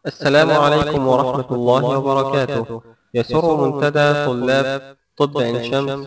السلام عليكم ورحمة الله وبركاته يسر منتدى طلاب طب عين شمس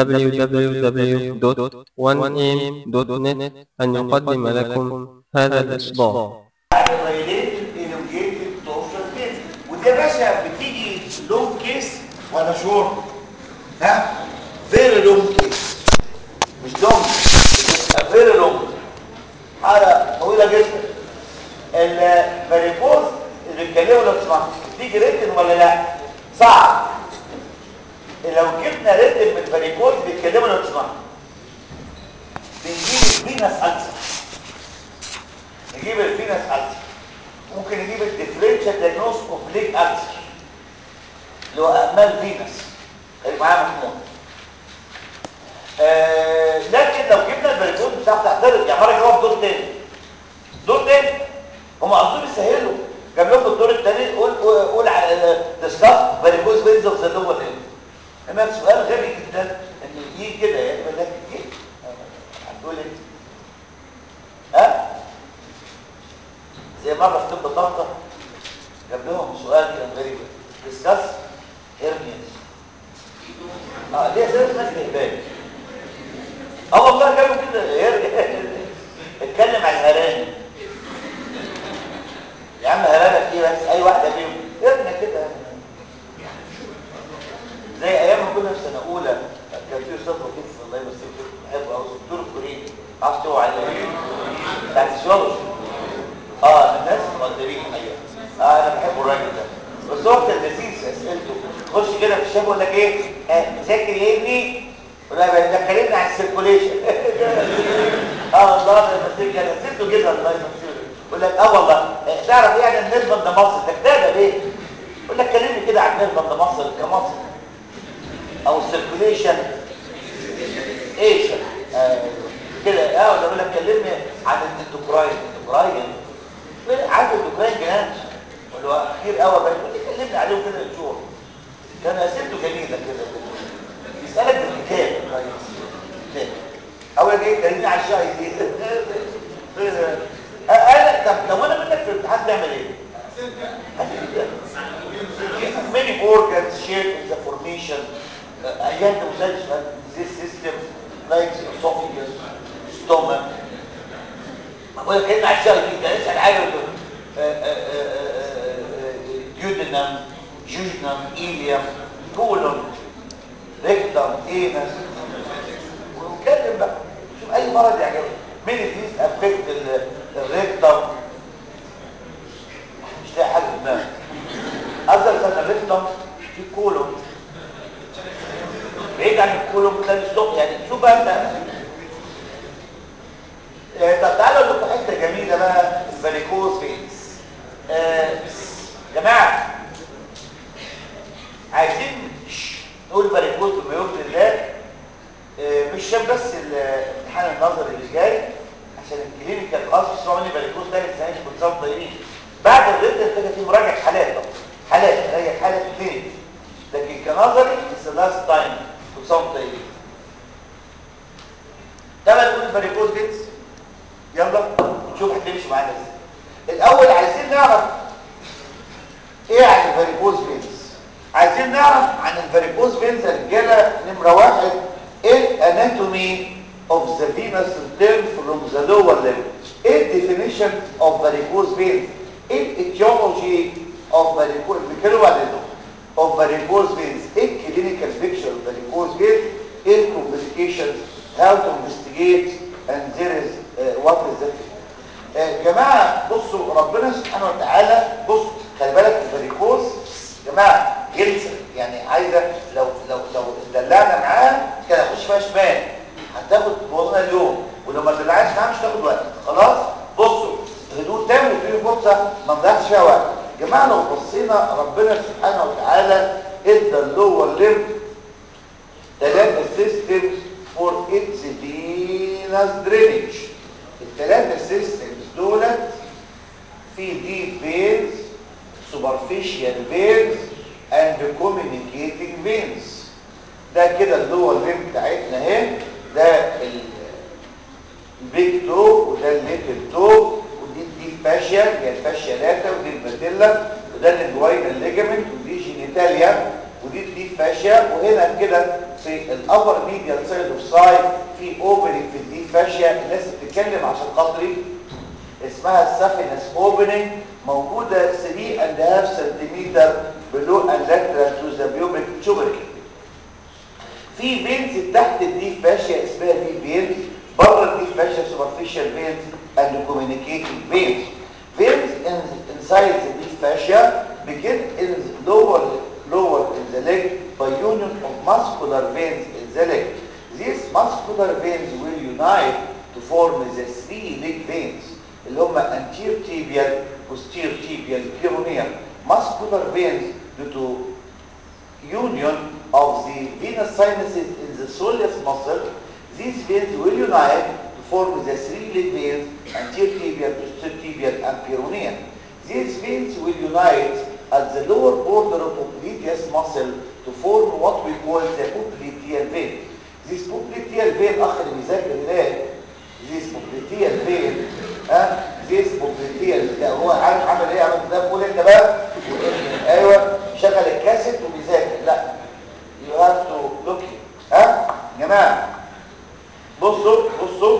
www.1am.net أن يقدم لكم هذا الإصدار related elongated dorsal fin ودي يا باشا بتيجي لونج كيس ولا شورت ها فيري لونج كيس مش لونج بتبقى فيري لونج حاله طويله جدا الفاريكوز اللي بيتكلموا لو سمحت بتيجي ريتن ولا لا صعب لو جبنا ريتن من الفاريكوز بيتكلموا لو سمحت بنجيب الفينس ألسر نجيب الفينس ألسر ممكن نجيب الديفرنشال دايجنوز اوف ليك ألسر اللي هو أمال فينس خلي معايا محمود آه لكن لو جبنا الفاريكوز بتاع تعترض يعني مرة جواب دور تاني دور تاني هم قصدهم يسهلوا جاب لكم الدور الثاني قول قول على ديسكاس فاريكوز فينز اوف ذا لور اند اما سؤال غبي جدا ان يجي كده يعني يقول لك ايه هتقول انت ها زي مره في طب طنطا جاب لهم سؤال كده غريب ديسكاس هيرنيز اه دي اسئله اسمها استهبال اه والله جابوا كده اتكلم عن الهراني يا عم هرانك ايه بس اي واحده فيهم ارمي كده زي ايام ما كنا في سنه اولى كان في استاذ لطيف الله يمسيه بحبه قوي الدكتور الكوريني ما اعرفش هو عليه بتاعت الشغل اه الناس مقدرين ايوه اه انا بحب الراجل ده بس هو كان لذيذ اسئلته خش كده في الشاب يقول لك ايه آه ذاكر يا ابني ولا ده كلمنا عن السيركوليشن اه والله انا بفتكر انا نسيته جدا الله يمسيه يقول لك اه والله تعرف ايه يعني النسبه ده مصر ده كتابه ليه يقول لك كلمني كده عن النسبه ده مصر كمصر او السيركوليشن ايش آه كده اه ولا يقول لك كلمني عن الدكراين الدكراين عارف الدكراين جنان اللي هو كتير قوي بقى كلمني عليهم كده نشوف كان اسئلته جميله كده يسالك بالكتاب كتاب اول جاي كلمني على الشاي دي قال طب لو انا منك في الامتحان تعمل ايه many organs shared in the formation ايام مسلسل this system like the esophagus stomach اقول لك على الشاي دي ده اسال حاجه duodenum jejunum ileum colon rectum anus واتكلم بقى شوف اي مرض يعجبك مين ديز افكت الريكتم مش لاقي حاجه في دماغك اصلا سنه الريكتم في كولون بعيد عن الكولون تلاقي الصوت يعني شوف بقى انت طب تعالوا اقول لكم حته جميله بقى الفاريكوز فينز آه جماعه عايزين نقول فاريكوز بما يرضي الله آه مش شاف بس الامتحان النظري اللي جاي عشان الكلينيكال خاص بيسمعوا مني فاريكوز ثالث سنه كنت صاب طيبين بعد الريتن كده في مراجعه حالات طبعا حالات راجع حاله كلينيك لكن كنظري اتس لاست تايم كنت صاب طيبين ده نقول الفاريكوز فينز يلا نشوف هتمشي معانا ازاي الاول عايزين نعرف ايه عن الفاريكوز فينز عايزين نعرف عن الفاريكوز فينز يا رجاله نمره واحد ايه الاناتومي of the venous return from the lower limb ايه definition of varicose veins ايه etiology of varicose بيتكلموا عن ايه of varicose veins ايه clinical picture of varicose veins ايه complications how to investigate and there is uh, what is that uh, جماعه بصوا ربنا سبحانه وتعالى بص خلي بالك الفاريكوز جماعه جلسه يعني عايزه لو لو لو دلعنا معاها كده هخش فيها شمال هتاخد وزنها اليوم ولو ما دلعتش معاها مش هتاخد وقت خلاص بصوا هدوء تام وفي فرصه ما نضيعش فيها وقت جماعه لو بصينا ربنا سبحانه وتعالى ادى اللور ليم ثلاثه سيستمز فور اتس فينس درينج الثلاثه سيستمز دولت في ديب فينز سوبرفيشال فينز اند كوميونيكيتنج فينز ده كده اللور ليم بتاعتنا اهي ده البيج تو وده الليتل تو ودي دي الفاشيا هي الفاشيا لاتا ودي الباتيلا وده الانجوينال ليجامنت ودي جينيتاليا ودي دي فاشيا وهنا كده في الابر ميديال سايد اوف سايد في اوبننج في الدي فاشيا الناس بتتكلم عشان خاطري اسمها السافينس اوبننج موجوده 3 اند هاف سنتيمتر بلو اللاترال تو ذا بيوبيك تشوبريك في فينز تحت الدي فاشيا اسمها دي فينز بره الدي فاشيا سوبرفيشال فينز اند كوميونيكيتنج فينز veins in, inside the deep fascia begin in the lower lower in the leg by union of muscular veins in the leg. These muscular veins will unite to form the three leg veins اللي هم anterior tibial, posterior tibial, peroneal. Muscular veins due to union of the venous sinuses in the soleus muscle. These veins will unite form the three leg veins anterior tibial, posterior tibial, and peroneal. These veins will unite at the lower border of popliteus muscle to form what we call the popliteal vein. This popliteal vein اخر بيذاكر هناك this popliteal vein ها this popliteal ده هو عارف عمل ايه عمل ده بقول انت بقى ايوه شغل الكاسيت وبيذاكر لا you have to look here ها يا جماعه بصوا بصوا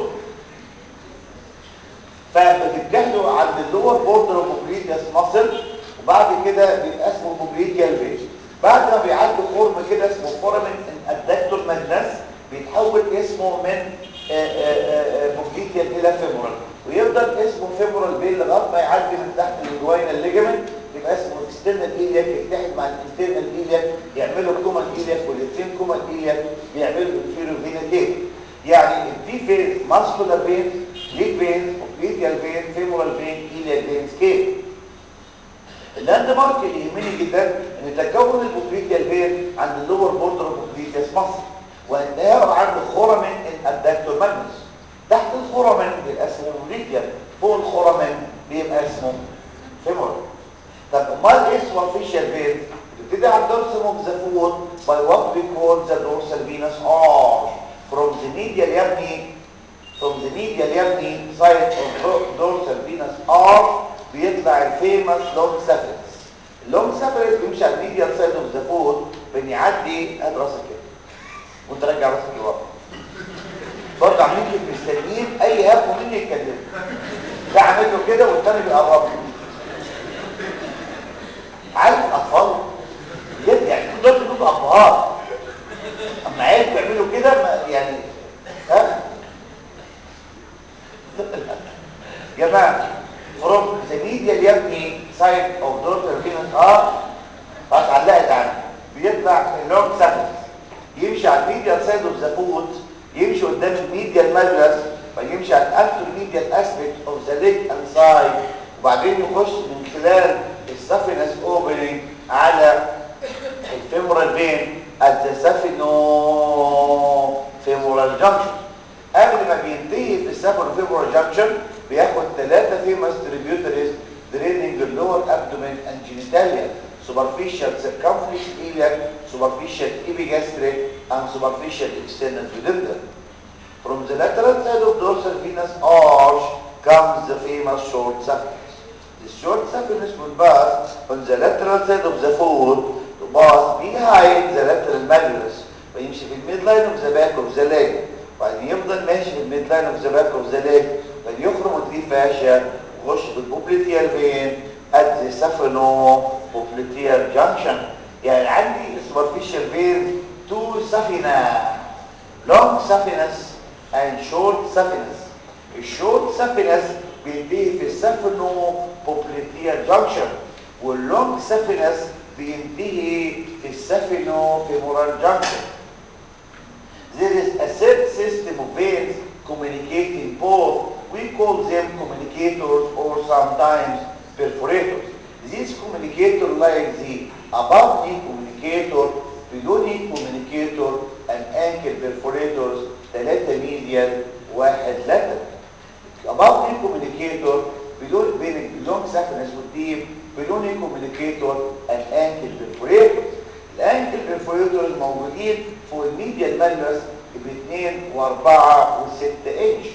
فبتتجهلوا عند اللور بوردر بوبليتياس ماسل وبعد كده بيبقى اسمه بوبليتيال فيج بعد ما بيعدوا فورم كده اسمه فورمن ادكتور ماجنس بيتحول اسمه من بوبليتيال الى فيمورال ويفضل اسمه فيمورال بين لغايه ما يعدي من تحت الجوينال ليجمنت يبقى اسمه اكسترنال ايلياك يتحد مع الانترنال ايلياك يعملوا كومان ايلياك والاثنين كومان ايلياك بيعملوا انفيرو فينا كيف يعني الدي فيز ماسكولار فين ليج فين بوبليتيال فين فيمورال فين ايليال فين كيف اللاند مارك اللي يهمني جدا ان تكون البوبليتيال فين عند اللور بوردر بوبليتياس مصر وانتهاء عند خرمن الادكتور ماجنس تحت الخرمن بيبقى اسمه بوبليتيال فوق الخرمن بيبقى اسمه فيمورال طب امال ايه سوافيشال فين بتبتدي على الدورسال اوف ذا فوت باي وات وي كول ذا دورسال فينس ارش from the medial يا ابني from the medial يا ابني side of dorsal venous arch بيطلع الفيمس لونج سافرنس اللونج سافرنس بيمشي على الميديال سايد اوف ذا فوت بنعدي هات راسك كده وانت رجع راسك لورا برضه عاملين كده مستنيين اي هب مني يتكلم ده عامل له كده والتاني بيقرب له عارف الاطفال يعني كل دول بيبقوا ابهات اما عيال بيعملوا كده يعني ها جماعه فروم ذا ميديال يا ابني سايد اوف دورتال فينس اه بس علقت عنه بيطلع اللونج سافنس يمشي على الميديال سايد اوف ذا فوت يمشي قدام الميديال ماجلس فيمشي على الانتر ميديال اسبيكت اوف ذا ليج اند سايد وبعدين يخش من خلال السافينس اوبننج على الفيمورال فين at the saphenofemoral junction قبل ما بينتهي في السابونوفيمورال جانكشن بياخد ثلاثة فيمس تريبيوتريز دريننج اللور ابدومين اند جينيتاليا superficial circumflex iliac superficial epigastric and superficial external pudendal from the lateral side of dorsal venous arch comes the famous short saphenous the short saphenous will pass on the lateral side of the foot to pass behind the lateral malleus ويمشي في الميد لاين اوف ذا باك اوف ذا ليج وبعدين يفضل ماشي في الميد لاين اوف ذا باك اوف ذا ليج وبعدين يخرم الدي فاشيا ويخش في البوبليتيال فين at the saphenopoppliteal junction يعني عندي superficial vein two saphenous long saphenous and short saphenous الشورت saphenous بينتهي في السافينوبوبليتيال junction واللونج saphenous بينتهي في السافينوفيمورال junction there is a third system of veins communicating both we call them communicators or sometimes perforators these communicators like the above knee communicator below knee communicator and ankle perforators ثلاثة medial واحد lateral above knee communicator below بين اللونج saphenous والديب below knee communicator and ankle perforators الانكل perforators موجودين فوق الميديال مالوس باثنين واربعة وستة انش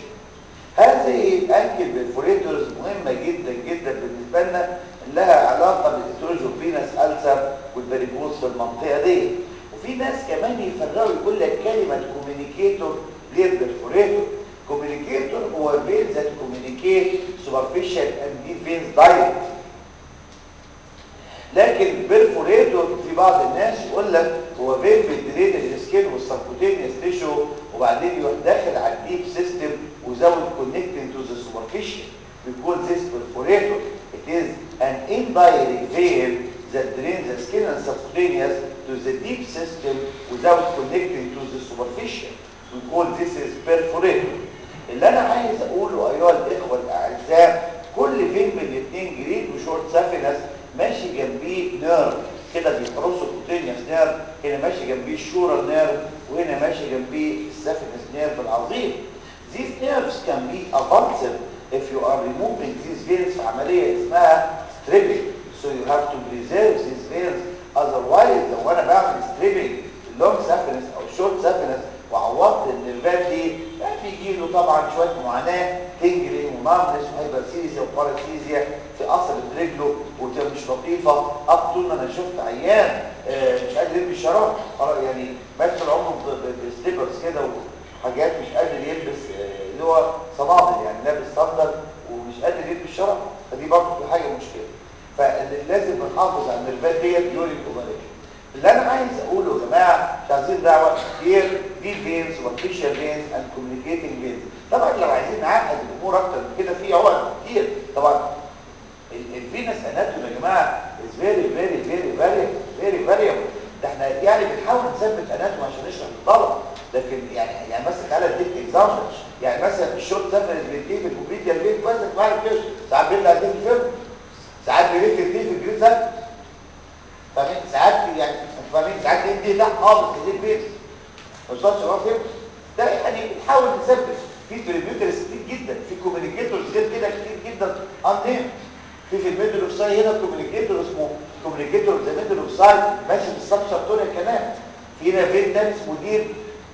هذه الانكل perforators مهمة جدا جدا بالنسبة لنا لها علاقة بالهيتروجين فاريكوز في المنطقه دي وفي ناس كمان يفرقوا يقول لك كلمه كوميونيكيتور غير بيرفوريتور كوميونيكيتور هو فين ذات كوميونيكيت سوبرفيشال اند دي فينز دايركت لكن بيرفوريتور في بعض الناس يقول لك هو فين بيدرين السكين والسبكوتينيوس تيشو وبعدين يروح داخل على الديب سيستم وزود كونكتنج تو ذا سوبرفيشال بيكون this perforator it is an indirect vein that drains the skin and subcutaneous to the deep system without connecting to the superficial we call this is perforator اللي انا عايز اقوله ايها الاخوه الاعزاء كل فين من الاثنين جريد وشورت سافينس ماشي جنبيه نيرف كده بيحرسوا كوتينيوس نيرف هنا ماشي جنبيه الشورال نيرف وهنا ماشي جنبيه السافينس نيرف العظيم these nerves can be avulsive if you are removing these veins في عملية اسمها stripping so you have to preserve these veins otherwise لو انا بعمل stripping long saphenous او short saphenous وعوضت النيرفات دي بيجي له طبعا شويه معاناه تنجري ومامنس وهايبرسيزيا وباراسيزيا في قصر رجله وتبقى مش لطيفه اب طول ما انا شفت عيان آه مش قادر يلبس شراب يعني ماشي طول عمره بسليبرز كده وحاجات مش قادر يلبس آه اللي هو صنادل يعني لابس صندل ومش قادر يلبس شراب فدي برضه حاجه مشكله فلازم نحافظ على النيرفات ديت يورين اوبريشن اللي انا عايز اقوله يا جماعه مش عايزين دعوه كتير دي فينز وفيشر فينز اند كوميونيكيتنج فينز طبعا لو عايزين نعقد الامور اكتر من كده في عقد كتير طبعا الفينس اناتومي يا جماعه از فيري فيري فيري فيري فيري فاريبل ده احنا يعني بنحاول نثبت اناتومي عشان نشرح للطلبه لكن يعني يعني مثلا تعالى اديك اكزامبل يعني مثلا الشورت سافر بينتهي بالكوبريتيال فين مثلا ما عارف كده ساعات بيطلع دي الفيلم ساعات بيلف دي في الجريد سافر فاهمين ساعات يعني فاهمين ساعات يدي تحت خالص دي البيت ما وصلش هو فين ده يعني بنحاول نثبت في بريميوترز كتير جدا في كوميونيكيتورز غير كده كتير جدا ان في في الميدل اوف سايد هنا كوميونيكيتور اسمه كوميونيكيتور ذا ميدل اوف سايد ماشي في السبشر تونيا كمان في هنا فين تاني اسمه دير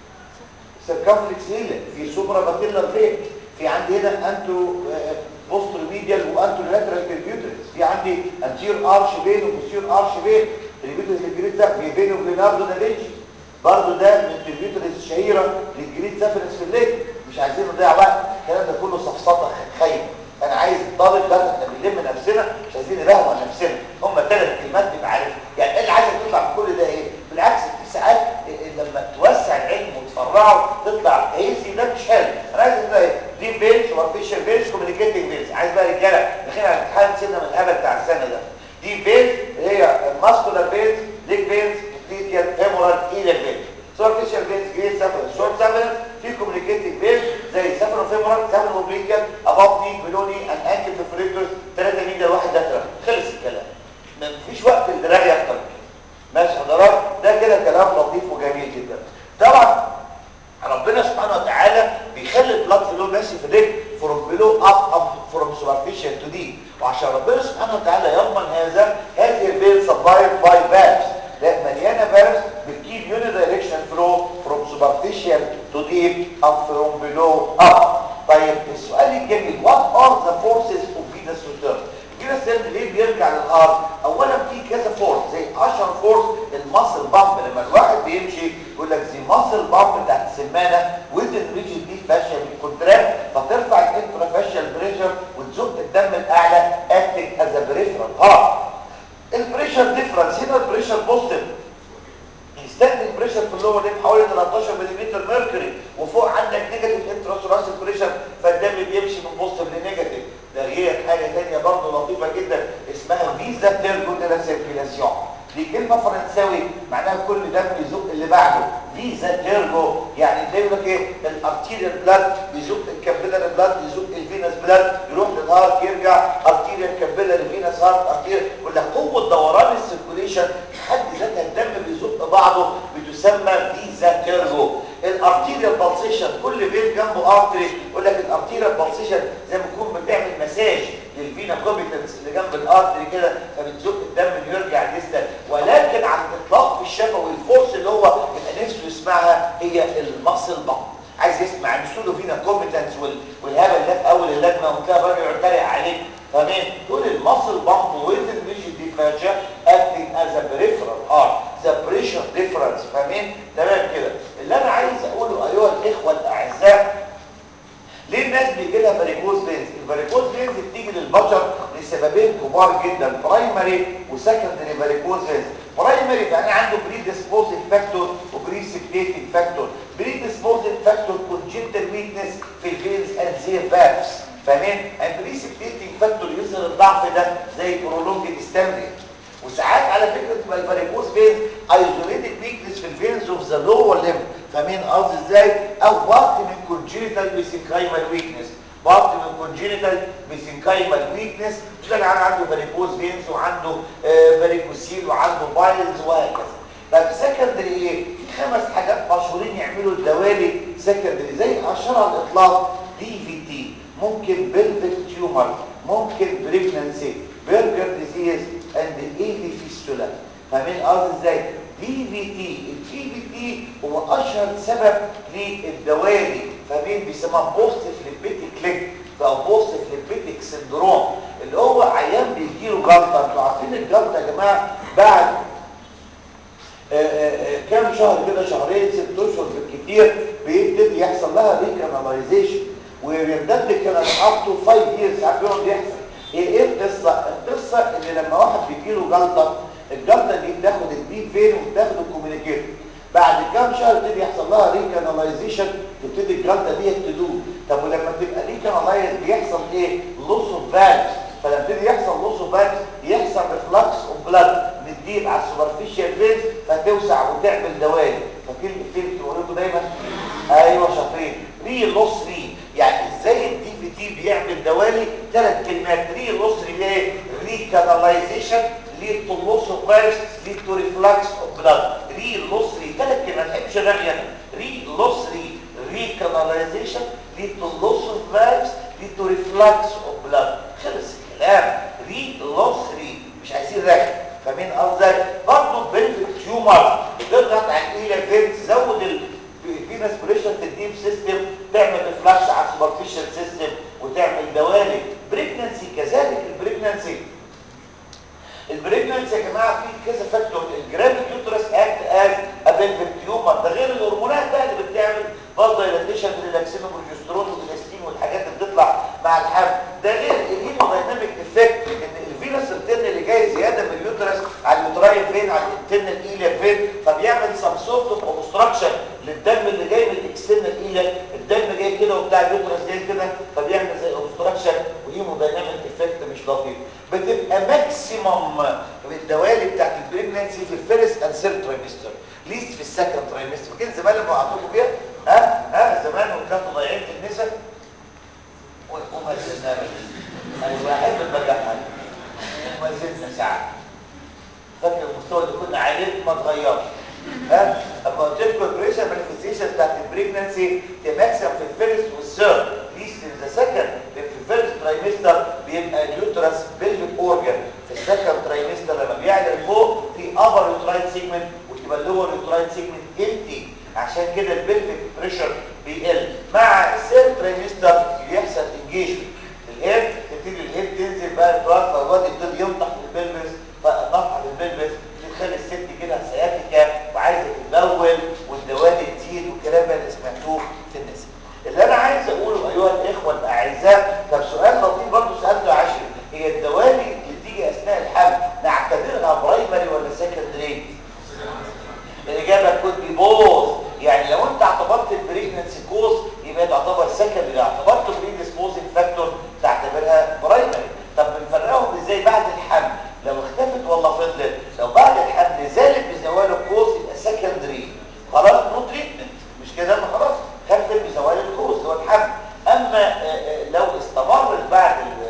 سيركمفلكس هيلا في سوبرا باتيلر فين في عندي هنا انترو بوستر ميديال وانترو لاترال تريبيوترز في عندي انتير ارش بين وبوستير ارش بين تريبيوترز الجريد ده في بينه ليوناردو دافنشي برضه ده من التريبيوترز الشهيره للجريد سافرس في الليل مش عايزين نضيع وقت الكلام ده كله سفسطه خايب انا عايز الطالب ده احنا بنلم نفسنا مش عايزين نبهوى نفسنا هم ثلاث كلمات تبقى عارف يعني ايه اللي عايزك تطلع من كل ده ايه بالعكس في ساعات لما توسع العلم وتفرعه تطلع هيزي ده مش حلو انا عايز تطلع ايه دي بيلز وارتفيشال بيلز كوميونيكيتنج بيلز عايز بقى رجاله داخلين على امتحان سنه من الهبل بتاع السنه ده دي بيلز هي ماسكولار بيلز ليج بيلز بليتيال فيمورال ايليك بيلز سوبرفيشال بيلز جريد سافر شورت سافر في كوميونيكيتنج بيلز زي سافر فيمورال سافر اوبليكال اباف ني بلوني ان انكل ديفريتورز 3 ميديا واحد داخل خلص الكلام مفيش وقت للرغي اكتر من كده ماشي حضرتك ده كده كلام لطيف وجميل جدا طبعا ربنا سبحانه وتعالى بيخلي البلاد فلو ماشي في الرجل فروم بلو اب اب فروم سوبرفيشال تو دي وعشان ربنا سبحانه وتعالى يضمن هذا هذه الفيل سبلايد باي فالفز لا مليانه فالفز بتجيب يوني دايركشن فلو فروم سوبرفيشال تو ديب اب فروم بلو اب طيب السؤال الجميل وات ار ذا فورسز اوف فينس ريتيرن فينس ريتيرن ليه بيرجع للهارت اولا في كذا فورس زي اشهر فورس الماسل بامب لما الواحد بيمشي يقول لك دي ماسل بامب بتاعت السمانه وزن ريجن دي فاشيا بالكونتراكت فترفع الانترا فاشيال بريشر وتزق الدم الاعلى اكتنج از بريفرال هارت البريشر ديفرنس هنا البريشر بوزيتيف يستخدم بريشر في اللور ليب حوالي 13 ملم ميركوري وفوق عندك نيجاتيف انتراسوراسيك بريشر فالدم بيمشي من بوزيتيف لنيجاتيف ده غير حاجه ثانيه برضه لطيفه جدا اسمها فيزا تيرجو دي لا سيركيلاسيون دي كلمه فرنساوي معناها كل دم يزق اللي بعده فيزا تيرجو يعني زي لك ايه الارتيريال بلاد بيزق الكابيلاري بلاد يزق الفينس بلاد يروح للهارت يرجع ارتيريال كابيلاري فينس هارت ارتيريال ولا قوه دوران السيركوليشن حد ذاتها الدم بيزق بعضه بتسمى فيزا تيرجو الارتيريال بالسيشن كل فين جنبه ارتري يقول لك الارتيريال بالسيشن زي ما تكون بتعمل مساج للفينا كوبيتنس اللي جنب الارتري كده فبتزق الدم انه يرجع ديستال ولكن على الاطلاق في الشفوي الفورس اللي هو يبقى نفسه يسمعها هي المصل بامب عايز يسمع عن سودو فينا كومبتنس والهبل ده في اول اللجنه وتلاقي الراجل يعترق عليك فاهمين تقول المصل بامب ويزن ريجيد دي فاشا اكتنج از ا بريفرال ار ديفرنس فاهمين تمام كده اللي انا عايز اقوله ايها الاخوه الاعزاء ليه الناس بيجي لها فاريكوز فينز الفاريكوز فينز بتيجي للبشر لسببين كبار جدا برايمري وسكندري فاريكوز فينز برايمري يعني عنده بريديسبوزنج فاكتور وبريسبتيتنج فاكتور بريديسبوزنج فاكتور كونجنتال ويكنس في الفينز اند زير فابس فاهمين البريسبتيتنج فاكتور يظهر الضعف ده زي برولونج ستامري وساعات على فكره تبقى الفاريكوز فين ايزوليتد ويكنس في الفينز اوف ذا لور ليم فاهمين قصدي ازاي او بارت من كونجنتال ميسنكايمال ويكنس بارت من كونجنتال ميسنكايمال ويكنس تلاقي عنده فاريكوز فينز وعنده آه فاريكوسيل وعنده بايلز وهكذا طب سكندري ايه في خمس حاجات مشهورين يعملوا الدوالي سكندري زي اشهر على الاطلاق دي في تي ممكن بلفيك تيومر ممكن بريجنانسي برجر ديزيز اند اي في فيستولا فاهمين قصدي ازاي دي في تي الدي في تي هو اشهر سبب للدوالي فاهمين بيسموها بوست فليبيتيك كليك او بوست فليبيتيك سندروم اللي هو عيان بيجي له جلطه انتوا عارفين الجلطه يا جماعه بعد آآ آآ كام شهر كده شهرين ست اشهر بالكتير بيبتدي يحصل لها ريكاناليزيشن ويمتد كده اب تو 5 ييرز ساعات بيقعد يحصل ايه القصه القصه ان لما واحد بيجي له جلطه الجلطه دي بتاخد الديب فين وبتاخد الكوميونيكيتور بعد كام شهر تبتدي يحصل لها ريكاناليزيشن تبتدي الجلطه دي تدوب طب ولما تبقى ريكانالايز بيحصل ايه لوس اوف فالف فلما يبتدي يحصل لوس اوف فالف يحصل ريفلكس اوف بلاد من الديب على السوبرفيشال فينز فتوسع وتعمل دوالي فاكرين الفيلم بتقول لكم دايما ايوه شاطرين ري لوس ري يعني ازاي الدي في تي بيعمل دوالي ثلاث كلمات ري لوس ري ايه ريكاناليزيشن ليد تو لوس اوف فالف ليد تو ريفلكس اوف بلاد ري لوس ري ثلاث كلمات ما تحبش الرغي انا ري لوس ري recanalization lead to loss of valves lead to reflux of blood خلص الكلام ري لوس ري مش عايزين رغي فاهمين قصدي برضه بلفيك تيومر بتضغط على الايلا فين تزود الفينس بريشر في الديب سيستم تعمل ريفلكس على السوبرفيشال سيستم وتعمل دوالي بريجننسي كذلك البريجننسي البريجننسي يا جماعه فيه كذا فاكتور الجرافيك يوترس اكت از ابلفيك تيومر ده غير الهرمونات بقى اللي بتعمل برضه دايلاتيشن ريلاكسين وبروجسترون والاستين والحاجات اللي بتطلع مع الحمل ده غير الهيمودايناميك افكت ان الفينس التن اللي جاي زياده من اليوترس على اليوتراين فين على التن الايليا فين فبيعمل سم سورت اوف اوبستراكشن للدم اللي جاي من الاكسترنال ايليا الدم جاي كده وبتاع اليوترس جاي كده فبيعمل زي اوبستراكشن وهيمودايناميك افكت مش لطيف بتبقى ماكسيمم الدوالي بتاعت البريجننسي في الفيرست اند ثيرد ترايمستر ليست في السكند ترايمستر كده زمان لما وقعتكم بيها ها ها زمان وكانوا ضايعين في النساء وما زلنا ايوه احب البجاحه وما زلنا ساعه فاكر المستوى اللي كنا عليه ما اتغيرش ها اما قلت لكم البريشر مانيفستيشن بتاعت البريجننسي تماكسم في الفيرست والثيرد ليست في ذا سكند في الفيرست ترايمستر بيبقى اليوترس بيلفيك اورجان في السكند ترايمستر لما بيعلى لفوق في ابر يوتراين سيجمنت وتبقى اللور يوتراين سيجمنت امتي عشان كده البلفيك بريشر بيقل مع الثيرد ترايمستر بيحصل انجيجمنت الهيد تبتدي الهيد تنزل بقى الفراغ فالواد يبتدي ينطح في البلفس فنطح في البلفس تخلي الست كده سياتيكا وعايزه تتبول والدوالي تزيد والكلام اللي سمعتوه في الناس اللي انا عايز اقوله ايها الاخوه الاعزاء طب سؤال لطيف برضه سالته عشري هي الدوالي اللي تيجي اثناء الحمل نعتبرها برايمري ولا سكندري الاجابه كود بي بوث يعني لو انت اعتبرت البريجننسي كوز يبقى تعتبر سكندري لو اعتبرت بريديسبوزنج فاكتور تعتبرها برايمري طب بنفرقهم ازاي بعد الحمل لو اختفت ولا فضلت لو بعد الحمل زالت بزوال الكوز يبقى سكندري خلاص نو تريتمنت مش كده ما خلاص خفت بزوال الكوز هو الحمل اما لو استمرت بعد ال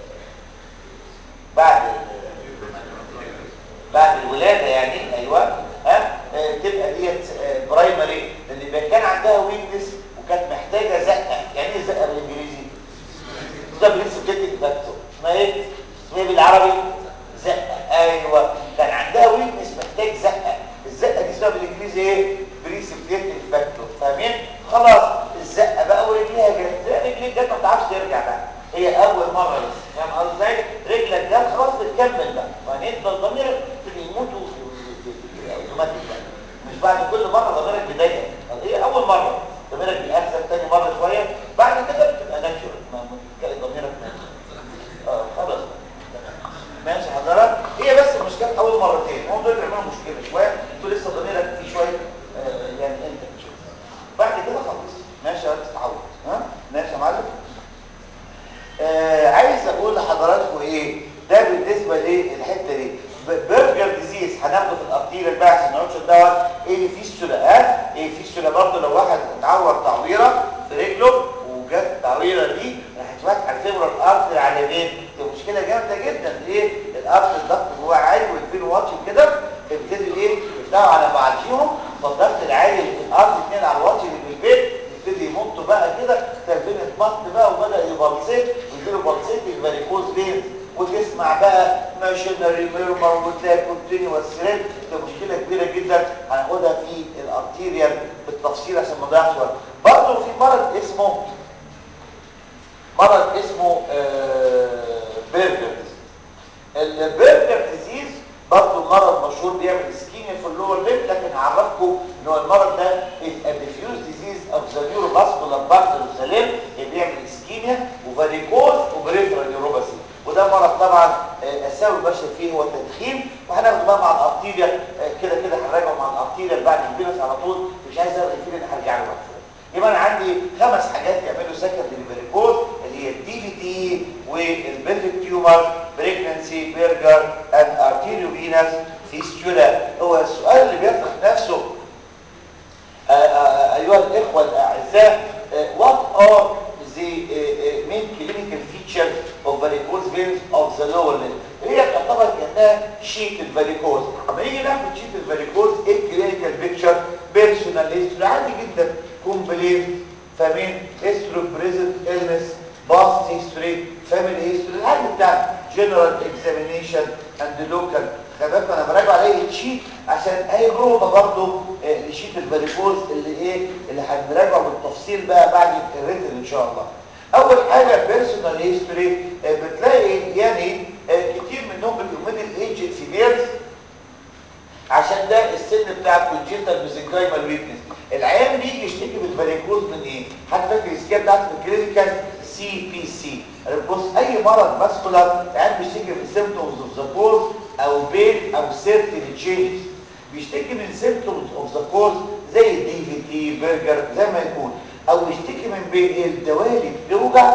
بعد ال بعد الولاده يعني ايوه ها تبقى ديت برايمري لان يبقى كان عندها ويكنس وكانت محتاجه زقه يعني ايه زقه بالانجليزي ده بريسبتيتنج فاكتور اسمها ايه اسمها بالعربي زقه ايوه كان عندها ويكنس محتاج زقه الزقه دي اسمها بالانجليزي ايه بريسبتيتنج فاكتور فاهمين خلاص الزقه بقى ورجليها جت رجليك جت ما تعرفش ترجع بقى هي اول مره بس فاهم قصدي ازاي رجلك جت خلاص بتكمل بقى فهنفضل ضميرك في يموتوا اوتوماتيك بقى محاضرات هي بس المشكله اول مرتين هم دول بيعملوا مشكله شويه انتوا لسه ضميرك في شويه آه يعني انت شويه بعد كده خلاص ماشي يا ريس تعود ها ماشي يا معلم آه عايز اقول لحضراتكم ايه ده بالنسبه للحته دي برجر ديزيز هناخده في الارتيريا البحث النوتش دوت ايه فيستولا ها ايه فيستولا برضه لو واحد اتعور تعويره في رجله وجت التعويره دي راح تفتح الفيبر الارتر على مين دي مشكله جامده جدا ليه الارتر الضغط جواه عالي والفين واتش كده ابتدي ايه يفتحوا على بعضيهم فالضغط العالي اللي في الارض اثنين على الواتش اللي في البيت يبتدي يمط بقى كده الفين اتمط بقى وبدا يبلسيت ويجيله بلسيت الفاريكوز فينز وتسمع بقى ماشينري ميرمر وتلاقي كونتينيوس ثريد ده مشكله كبيره جدا هناخدها في الارتيريال بالتفصيل عشان ما نضيعش وقت برضه في مرض اسمه مرض اسمه بيرجر البيرجر ديزيز برضه مرض مشهور بيعمل اسكيميا في اللور ليب لكن هعرفكم ان هو المرض ده is a diffuse disease of the neurovascular part of the limb بيعمل اسكيميا وفاريكوز وبريفرال نيوروباثي وده مرض طبعا اساوي البشر فيه هو التدخين وهناخده بقى مع الارتيريا كده كده هنراجعه مع الارتيريا بعد الفيروس على طول مش عايز ارغي فيه لان هرجع له بعد شويه يبقى انا عندي خمس حاجات يعملوا سكندري فاريكوز اللي هي الدي في تي والبلفيك تيومر بريجنسي بيرجر اند ارتيريو فينس فيستولا هو السؤال اللي بيطرح نفسه ايها الاخوه الاعزاء what are the main clinical features of varicose veins of the lower limb هي تعتبر كانها شيت الفاريكوز لما نيجي ناخد شيت الفاريكوز ايه الكلينيكال بيكتشر بيرسونال هيستوري عادي جدا كومبلين فاهمين هيستوري بريزنت النس باست هيستوري فاميلي هيستوري العادي بتاع جنرال اكزامينيشن اند لوكال خلي بالكم انا براجع عليه الشيت عشان اي بروفه برضه لشيت الفاريكوز اللي ايه اللي هنراجعه بالتفصيل بقى بعد الريتن ان شاء الله اول حاجه بيرسونال هيستوري بتلاقي يعني كتير منهم بيبقوا ميدل ايج سيفيرز عشان ده السن بتاع الكونجنتال ميزنكايمال ويكنس العيان بيجي يشتكي بالفاريكوز من ايه حد فاكر السكيه بتاعت الكلينيكال سي بي سي بص اي مرض ماسكولار العيان بيشتكي من سيمبتومز اوف ذا كوز او بين او سيرتين تشينجز بيشتكي من سيمبتومز اوف ذا كوز زي دي في تي برجر زي ما يكون او يشتكي من بين الدوالي بتوجع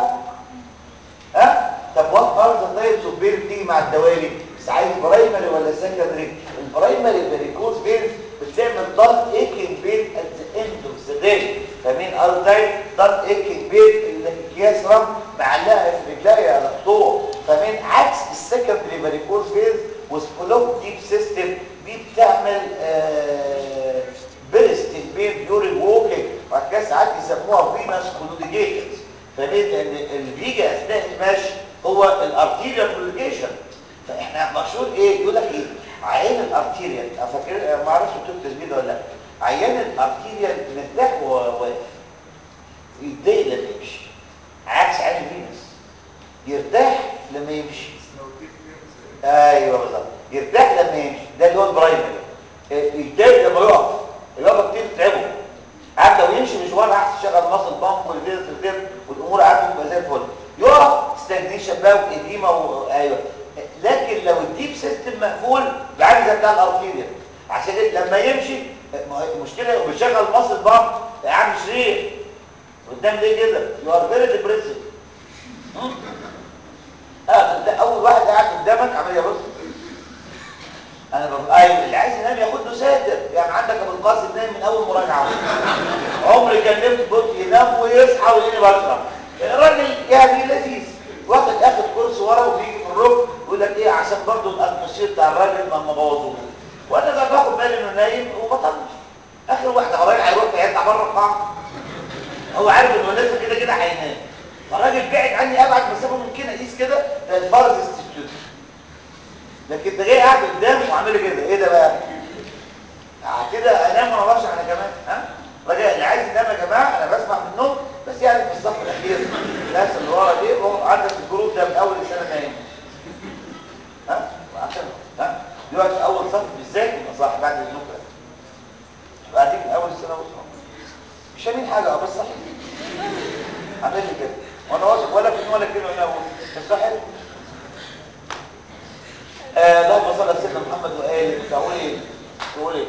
ها طب وات ار ذا تايبس اوف بين بتيجي مع الدوالي بس عايز برايمري ولا سكندري البرايمري فاريكوز بينز بتعمل ضغط ايكنج بين ات ذا اند اوف ذا داي فاهمين ارتاي ضغط ايكنج بين اللي اكياس رم معلقه في رجليا يا دكتور فاهمين عكس السكندري فاريكوز بينز وسبلوك ديب سيستم دي بتعمل آه بيرست البين ديورنج ووكينج وبعد كده ساعات يسموها فينس كولوديجيشنز فاهمين ان الفيجا اثناء المشي هو الارتيريال كولوديجيشن فاحنا مشهور ايه يقول لك ايه عيان الارتيريال فاكر ما اعرفش بتقول التسميه ده ولا لا عيان الارتيريال مرتاح وهو واقف يتضايق لما يمشي عكس عين الفينس يرتاح لما يمشي ايوه بالظبط يرتاح لما يمشي ده اللي هو البرايمري يتضايق لما يقف الوقفه كتير تتعبه عارف لو يمشي مشوار احسن شغل مصل بامب والفيرس والفيرس والامور عارفه تبقى زي الفل يقف ستاجنيشن بقى واديمه وايوه لكن لو الديب سيستم مقفول بعمل زي بتاع الارتيريا عشان لما يمشي المشكله بيشغل مصل بامب يا عم شرير قدام ليه كده يو ار فيري ديبريسيف اه ده اول واحد قاعد قدامك عمال يبص انا ببقى ايوه اللي عايز ينام ياخد له ساتر يعني عندك ابو القاسم نايم من اول مراجعه عمري كلمت بص ينام ويصحى ويجيني بشرب الراجل يعني لذيذ واخد اخد كرسي ورا وبيجي في الركن ويقول لك ايه عشان برضه الاتموسفير بتاع الراجل ما بوظوش وانا بقى باخد بالي انه نايم وبطنش اخر واحد الراجل هيروح يطلع بره القاعه هو عارف انه لسه كده كده هينام فالراجل بعد عني ابعد مسافه ممكنه اقيس كده ده الفرز استيتيوت لكن ده جاي قاعد قدامي وعامل لي كده ايه ده بقى كده انام وانا بشرح انا كمان ها راجل اللي عايز ينام يا جماعه انا بسمع من النوم بس يعني في الصف الاخير الناس اللي ورا دي هو عندك الجروب ده من اول السنه نايم ها عشان ها دلوقتي اول صف بالذات يبقى صح بعد النوم بعدين من اول السنه وصل مش فاهمين حاجه اه بس صح عامل لي كده وانا واثق ولا كلمه ولا كلمه انا اقول بس صح آه اللهم صل على سيدنا محمد وآله تقول ايه تقول ايه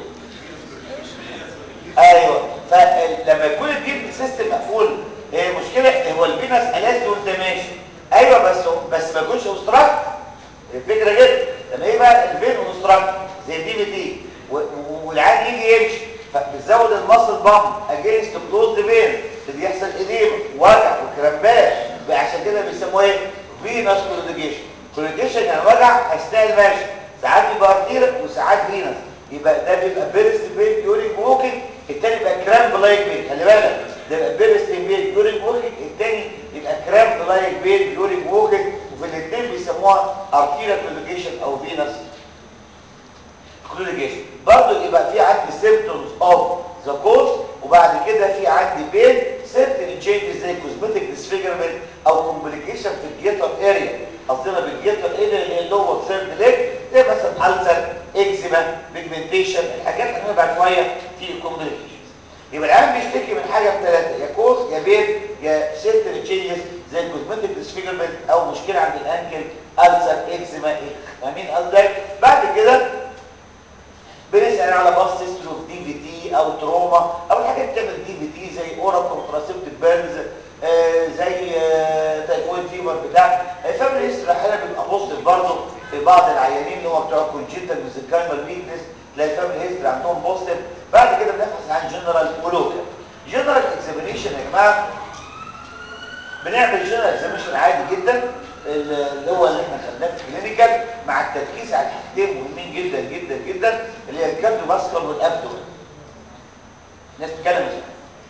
ايوه فلما يكون الجيب سيستم مقفول هي مشكله هو الفينس الاستي وانت ماشي ايوه بس بس ما يكونش اوستراكت الفكره جدا لما ايه بقى الفين اوستراكت زي دي بي والعيان يجي يمشي فبتزود المصل بامب اجينست كلوز فين اللي يحصل اديم وجع وكرامبات عشان كده بيسموه ايه فينس كولوديجيشن كولوديجيشن يعني وجع اثناء المشي ساعات بيبقى ارتيرك وساعات فينس يبقى ده بيبقى بيرست بين ديورينج ووكينج التاني يبقى كرامب لايك بين خلي بالك ده يبقى بيرست بين ديورينج ووكينج التاني يبقى كرامب لايك بين ديورينج ووكينج وفي الاثنين بيسموها ارتيريال كولوديجيشن او فينس كولوديجيشن برضه يبقى في عندي سيمبتومز اوف ذا كوز وبعد كده في عندي بين سيرتن تشينجز زي كوزمتيك ديسفيجرمنت او كومبليكيشن في الجيتر اريا قصدنا بالجيتر اريا اللي هي اللور ثيرد ليج زي مثلا السر اكزيما بيجمنتيشن الحاجات اللي بعد شويه في كومبليكيشن يبقى العيان بيشتكي من حاجه من ثلاثه يا كوز يا بين يا سيرتن تشينجز زي الكوزمتيك ديسفيجرمنت او مشكله عند الانكل السر اكزيما فاهمين قصدي بعد كده بنسأل على باست ستروك دي في تي او تروما او الحاجات بتعمل دي في تي زي اورال كونتراسيبتيف بيرنز آه زي آه تايفويد فيفر بتاع فاميلي هيستوري احيانا بيبقى بوزيتيف برضه في بعض العيانين اللي هو بتوع كونجنتال ميزنكايمال ويكنس تلاقي فاميلي هيستوري عندهم بوزيتيف بعد كده بنبحث عن جنرال ولوكال جنرال اكزامينيشن يا جماعه بنعمل جنرال اكزامينيشن عادي جدا اللي هو اللي احنا خدناه في الكلينيكال مع التركيز على حاجتين مهمين جدا جدا جدا اللي هي الكارديو فاسكولار والابدومين الناس بتتكلم ازاي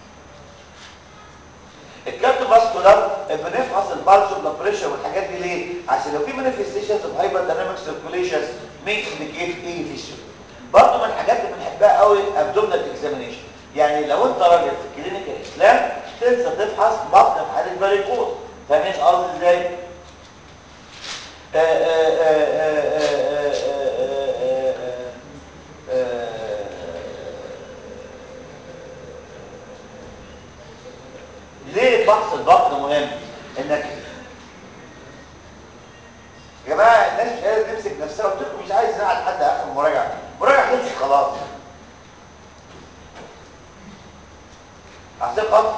الكارديو فاسكولار بنفحص البالس والبلاد بريشر والحاجات دي ليه عشان لو في مانيفستيشنز اوف هايبر دايناميك سيركيوليشن ميك انديكيت ايه فيشن برضه من الحاجات اللي بنحبها قوي ابدومينال اكزامينيشن يعني لو انت راجل في كلينيكال اسلام تنسى تفحص بطن في حاله فاريكوز فاهمين قصدي ازاي ليه فحص البطن مهم انك يا جماعه الناس مش قادره تمسك نفسها قلت لكم مش عايز ازعل حد اخر مراجعه مراجعه خلصت خلاص عشان خاطر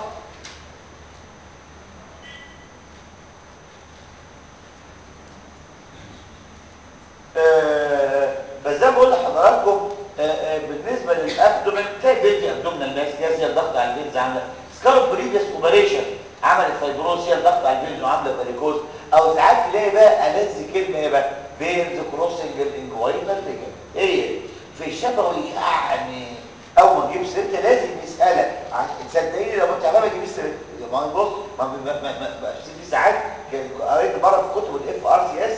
بس زي ما بقول لحضراتكم بالنسبه للابدومين تلاقي فيديو ابدومينال ماس هي الضغط على الفينز عامله سكارب بريفيس اوبريشن عملت فايبروز هي الضغط على الفينز وعامله فاريكوز او ساعات تلاقي بقى ألذ كلمه ايه بقى فينز كروسنج الانجوينال ريجن ايه في الشفوي يعني اول ما تجيب سيرتها لازم يسالك صدقيني لو انت عمال ما تجيب سيرتها ما بص ما ما ما ما في ساعات قريت مره في كتب الاف ار سي اس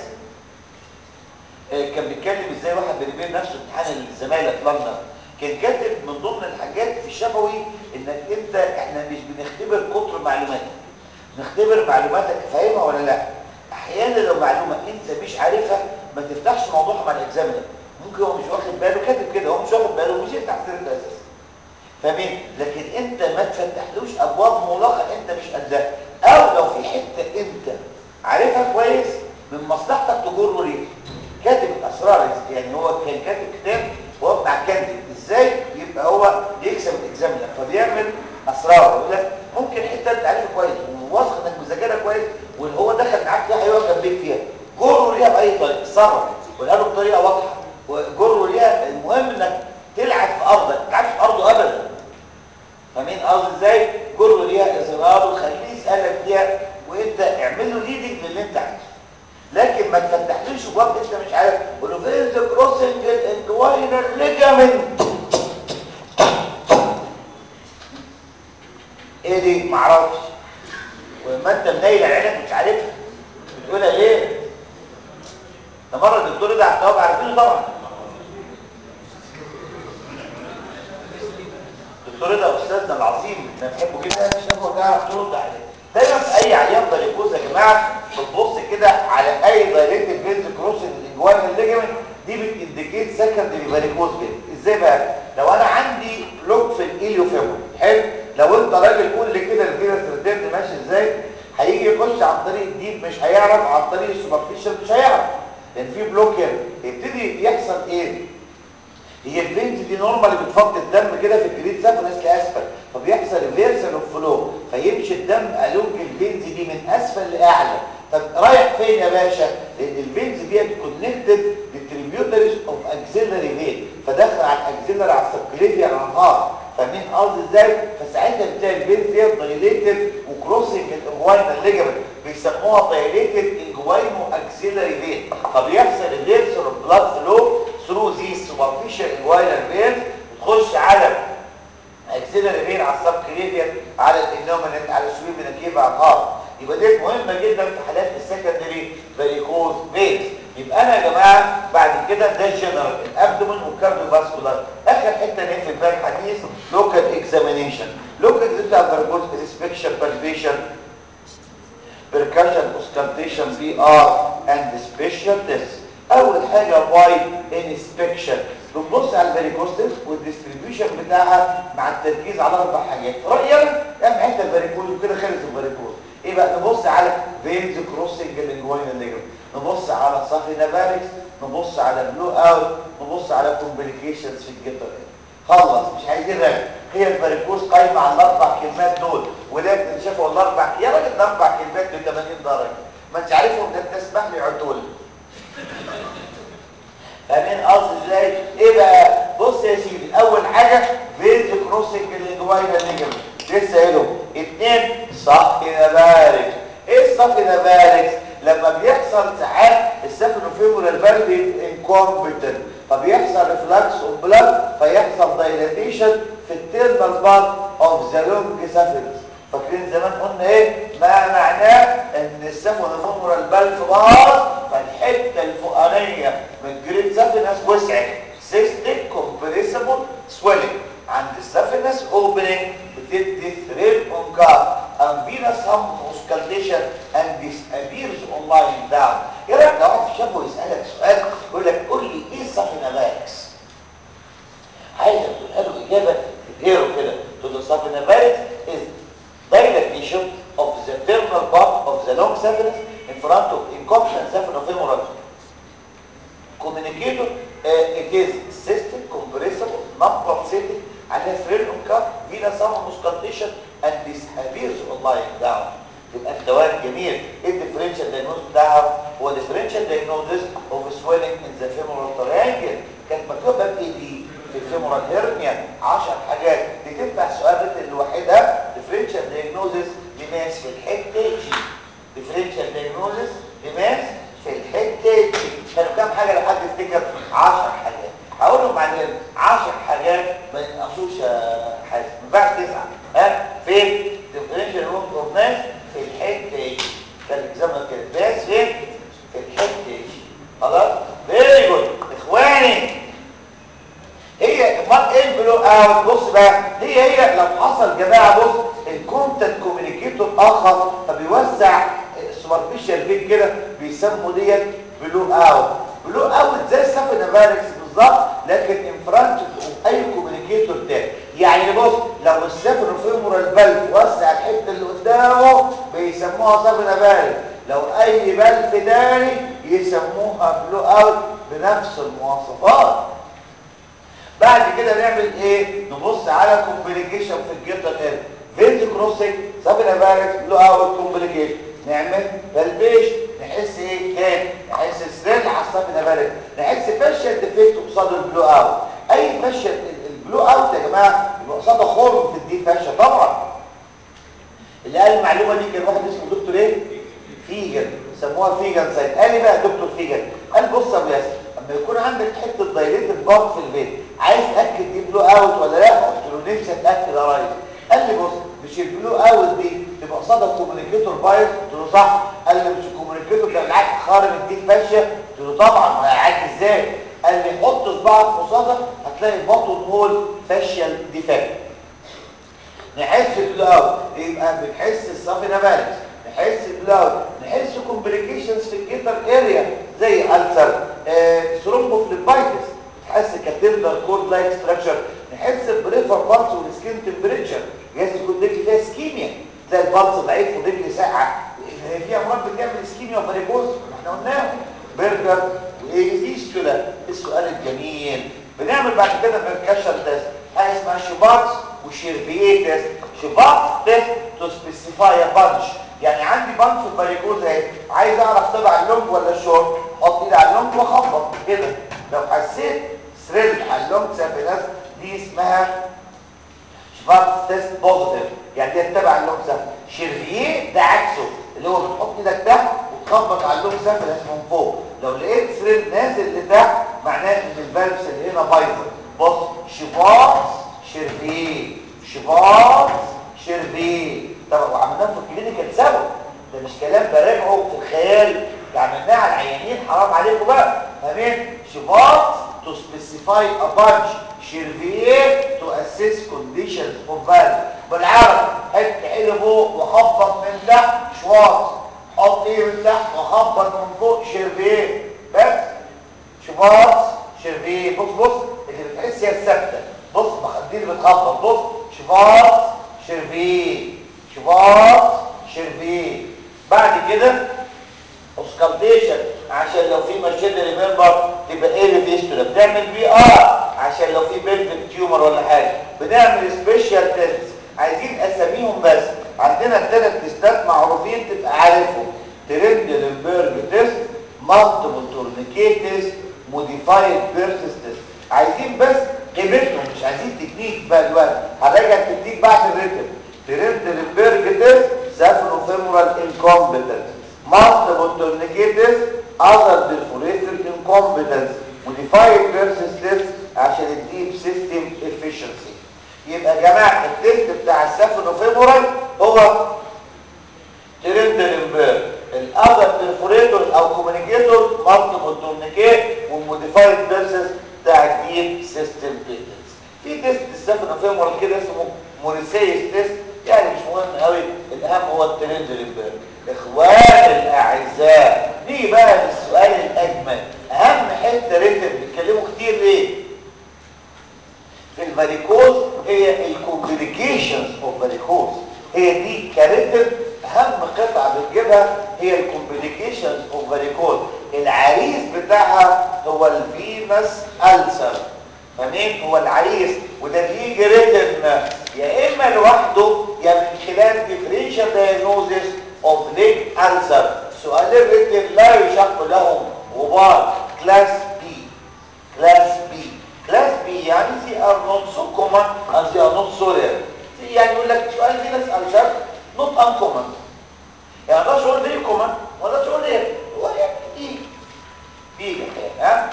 كان بيتكلم ازاي واحد بيريبير نفسه امتحان الزمايله في لندن كان كاتب من ضمن الحاجات في الشفوي انك انت احنا مش بنختبر كتر معلوماتك نختبر معلوماتك فاهمها ولا لا احيانا لو معلومه انت مش عارفها ما تفتحش موضوعها مع الاكزامينر ممكن هو مش واخد باله كاتب كده هو مش واخد باله ومش يفتح سيرته اساسا فاهمين لكن انت ما تفتحلوش ابواب مغلقه انت مش قدها او لو في حته انت عارفها كويس من مصلحتك تجره ليه كاتب الاسرار يعني هو كان كاتب كتاب هو بتاع كانديد ازاي يبقى هو يكسب الاكزامينر فبيعمل اسرار يقول لك ممكن حته انت عارفها كويس وواثق انك مذاكرها كويس واللي هو دخل معاك فيها هيقف جنبيك فيها جره ليها باي طريقه صرف قولها له بطريقه واضحه وجره ليها المهم انك تلعب في ارضك ما تلعبش في ارضه ابدا فاهمين قصدي ازاي جره ليها اصرار وخليه يسالك فيها وانت اعمل له ليدنج للي انت عايزه لكن ما تفتحلوش ابواب انت مش عارف قول له فين ذا كروسنج الانجوينال ليجامنت ايه دي ما اعرفش وما انت منيل عينك مش عارفها بتقولها ليه ده مره الدكتور ده اعتراض عارفينه طبعا الدكتور ده استاذنا العظيم احنا بنحبه جدا شافه تعرف ترد عليه دايما في اي عيان فاريكوز يا جماعه بتبص كده على اي دايركت فينز كروسنج الجوان الليجمنت دي بتنديكيت سكندري فاريكوز فين ازاي بقى لو انا عندي بلوك في الاليوفيمور حلو لو انت راجل كل كده الفيروس ريتيرن ماشي ازاي هيجي يخش عن طريق الديب مش هيعرف عن طريق السوبرفيشال مش هيعرف لان في بلوك هنا يبتدي يحصل ايه هي الفينز دي نورمالي بتفضي الدم كده في الجريد سافنس لاسفل فبيحصل ريفيرسال اوف فلو فيمشي الدم الوج الفينز دي من اسفل لاعلى طب رايح فين يا باشا لان الفينز دي كونكتد بالتريبيوتريز اوف اكسيلري فين فدخل على الاكسيلري على السبكليفيا على النهار فمين قصدي ازاي فساعتها بتلاقي الفينز دي دايليتد وكروسنج الانجوينال ليجمنت بيسموها دايليتد انجوينو اكسيلري فين فبيحصل ريفيرسال اوف بلاد فلو ثرو ذي سوبرفيشال انجوينال فين تخش على اكسيلري فين على السبكليفيا على الانومينت على السويب من على النهار يبقى دي مهمه جدا في حالات السكندري فاريكوز فينز يبقى انا يا جماعه بعد كده ده الجنرال الابدومن والكارديو فاسكولار اخر حته نقفل بقى الحديث لوكال اكزامينيشن لوكال اكزامينيشن فاريكوز انسبكشن بالبيشن percussion auscultation PR and special tests اول حاجه باي انسبكشن بنبص على الفاريكوستس والديستريبيوشن بتاعها مع التركيز على اربع حاجات رايي انا اهم حته الفاريكوز وكده خلص الفاريكوز ايه بقى نبص على فينز كروسنج الانجوينال ليجمنت نبص على صافي نافاريكس نبص على بلو اوت نبص على كومبليكيشنز في الجدر خلص مش عايزين رجع هي الفاريكوز قايمه على الاربع كلمات دول ولكن شافوا الاربع يا راجل ده اربع كلمات ب 80 درجه ما انت عارفهم ده تسمح لي عدول فاهمين قصدي ازاي ايه بقى بص يا سيدي اول حاجه فيز كروسنج الانجوينال ليجمنت لسه قايله اثنين صفي نبارك ايه الصفي نبارك لما بيحصل ساعات السفنوفيمورال فالف انكومبتنت فبيحصل ريفلكس اوف بلاد فيحصل دايلاتيشن في التيرنال بارت اوف ذا لونج سافنس فاكرين زمان قلنا ايه ما معناه ان السفنوفيمورال فالف باظ فالحته الفوقانيه من الجريد سافنس وسعت سيستيك كومبريسبل سويلنج عند السافنس اوبننج بتدي ثريد اون كار and venous hump auscultation and this appears on lying down يا ريت لو واحد شافه يسألك سؤال يقول لك قول لي ايه السافينافاركس عايزك تقول له اجابه تديره كده تقول له السافينافاركس is dilatation of the terminal part of the long saphenous in front of incompetent saphenofemoral communicator uh, it is cystic compressible non-pulsating and has thread on cuff venous hump auscultation and this appears on lying down يبقى الدوام جميل ايه الديفرنشال دايجنوز بتاعها هو ديفرنشال دايجنوزس اوف سويلنج ان ذا فيمورال تريانجل كانت مكتوبه بايه دي في الفيمورال هيرنيا 10 حاجات دي تنفع سؤال ريتن لوحدها ديفرنشال دايجنوزس لماس في الحته جي ديفرنشال دايجنوزس لماس في الحته جي كانوا كام حاجه لحد يفتكر 10 حاجات هقولهم بعدين 10 حاجات ما ينقصوش حاجه ما ينفعش تسعه ها فين ديفرنشال اوف ناس في الحته دي كان الاكزامنر كده بس فين في الحته دي خلاص فيري جود اخواني هي امال ايه البلو اوت بص بقى هي هي لو حصل جماعه بص الكونتنت كوميونيكيتور اخر فبيوسع السوبرفيشال فين كده بيسموا ديت بلو اوت بلو اوت زي السافينافاركس بالظبط لكن ان فرونت اوف اي كوميونيكيتور تاني يعني بص لو السافينوفيمورال فالف وسع الحته اللي قدامه بيسموها سافينافاركس لو اي فالف تاني يسموها بلو اوت بنفس المواصفات بعد كده نعمل ايه نبص على كومبليكيشن في الجلطه هنا فينز كروسنج سافينافاركس بلو اوت كومبليكيشن نعمل بلبيش نحس ايه تاني نحس ستريل على السافينافاركس نحس فاشل ديفكت قصاد البلو اوت اي فاشل البلو اوت يا جماعه يبقى قصاده خرم في الدي فاشل طبعا اللي قال المعلومه دي كان واحد اسمه دكتور ايه فيجن سموها فيجن سايت قال لي بقى دكتور فيجن قال بص يا ابو ياسر اما يكون عندك حته دايليتد بارت في البيت عايز تاكد دي بلو اوت ولا لا قلت له نفسي اتاكد يا ريس قال لي بص مش البلو اوت دي تبقى قصادها كوميونيكيتور بايظ قلت له صح قال لي مش الكوميونيكيتور ده بالعكس خارج الديك فاشيه قلت له طبعا ما هيعدي ازاي قال لي حط صباعك قصادها هتلاقي بطن هول فاشيال ديفكت نحس بلو اوت يبقى بنحس السافينافاركس نحس بلاود نحس كومبليكيشنز في الجيتر اريا زي ألسر آه، ثرومبوفليبايتس نحس كتندر كورد لايك ستراكشر نحس بريفر بالس والسكين تمبريتشر جايز تكون رجلي فيها سكيميا تلاقي البلس ضعيف ورجلي ساقعه هي في امراض بتعمل سكيميا وفاريكوز احنا قلناها برجر الايه فيستولا السؤال الجميل بنعمل بعد كده بركشن تيست حاجه اسمها شيبارتس وشيرفيه تيست شيبارتس تيست تو سبيسيفاي بانش يعني عندي بانش في الفاريكوز اهي عايز اعرف تبع اللونج ولا الشورت احط ايدي على اللونج واخبط كده لو حسيت ثريل على اللونج سيرفينس دي اسمها شيبارتس تيست بوزيتيف يعني دي تبع اللونج سيرفينس شيرفيه ده عكسه اللي هو بتحط ايدك تحت وتخبط على اللونج سيرفينس من فوق لو لقيت ثريل نازل لتحت معناه ان الفالفس اللي هنا بايظه بص شيبارتس شيرفيه شيبارتس شيرفيه طب وعملناه في الكلينيكال سوا ده مش كلام براجعه في الخيال ده عملناه على العيانين حرام عليكم بقى فاهمين شيبارتس to specify a bunch شيرفيه to assess conditions of valve بالعربي حط ايدي فوق وخبط من تحت شواط حط ايدي من تحت وخبط من فوق شيرفيه بس شواط شيرفيه بص بص اللي بتحس هي الثابته بص دي اللي بتخبط بص شواط شيرفيه شواط شيرفيه بعد كده اوسكالتيشن عشان لو في مشيد ريمبر تبقى ايه اللي فيستولا بتعمل بي ار عشان لو في بيلفيك تيومر ولا حاجه بنعمل سبيشال تيست عايزين اساميهم بس عندنا ثلاث تيستات معروفين تبقى عارفهم ترندلنبرج تيست مالتيبل تورنيكيت تيست موديفايد بيرسس تيست عايزين بس قيمتهم مش عايزين تكنيك بقى دلوقتي هنراجع التكنيك بعد الريتم ترندلنبرج تيست سافنوفيمورال انكومبتنس multiple tourniquets other perforated incompetence modified versus test عشان الديب سيستم efficiency يبقى يا جماعه التست بتاع السافنوفيمورال هو ترندلنبرج الاذر بيرفوريتور او كوميونيكيتور مالتيبل تورنيكيت والموديفايد فيرسس بتاع الديب سيستم بيتنس في تيست السافنوفيمورال كده اسمه موريسيس تيست يعني مش مهم قوي الاهم هو الترندلنبرج اخوان الاعزاء نيجي بقى للسؤال الاجمل اهم حته ريتم بيتكلموا كتير ليه في الفاريكوز هي الكومبليكيشنز اوف فاريكوز هي دي كريتم اهم قطعه بتجيبها هي الكومبليكيشنز اوف فاريكوز العريس بتاعها هو الفينس ألسر فاهمين هو العريس وده بيجي ريتم يا اما لوحده يا من خلال ديفرنشال دايجنوزيس اوف ليج ألسر سؤال الريتم لا يشق لهم غبار كلاس بي كلاس بي كلاس بي يعني they are not so common and they are not so rare يعني يقول لك سؤال فينس ألسر not uncommon يعني ده شغل very common ولا شغل rare هو يعني بيجي بيجي ها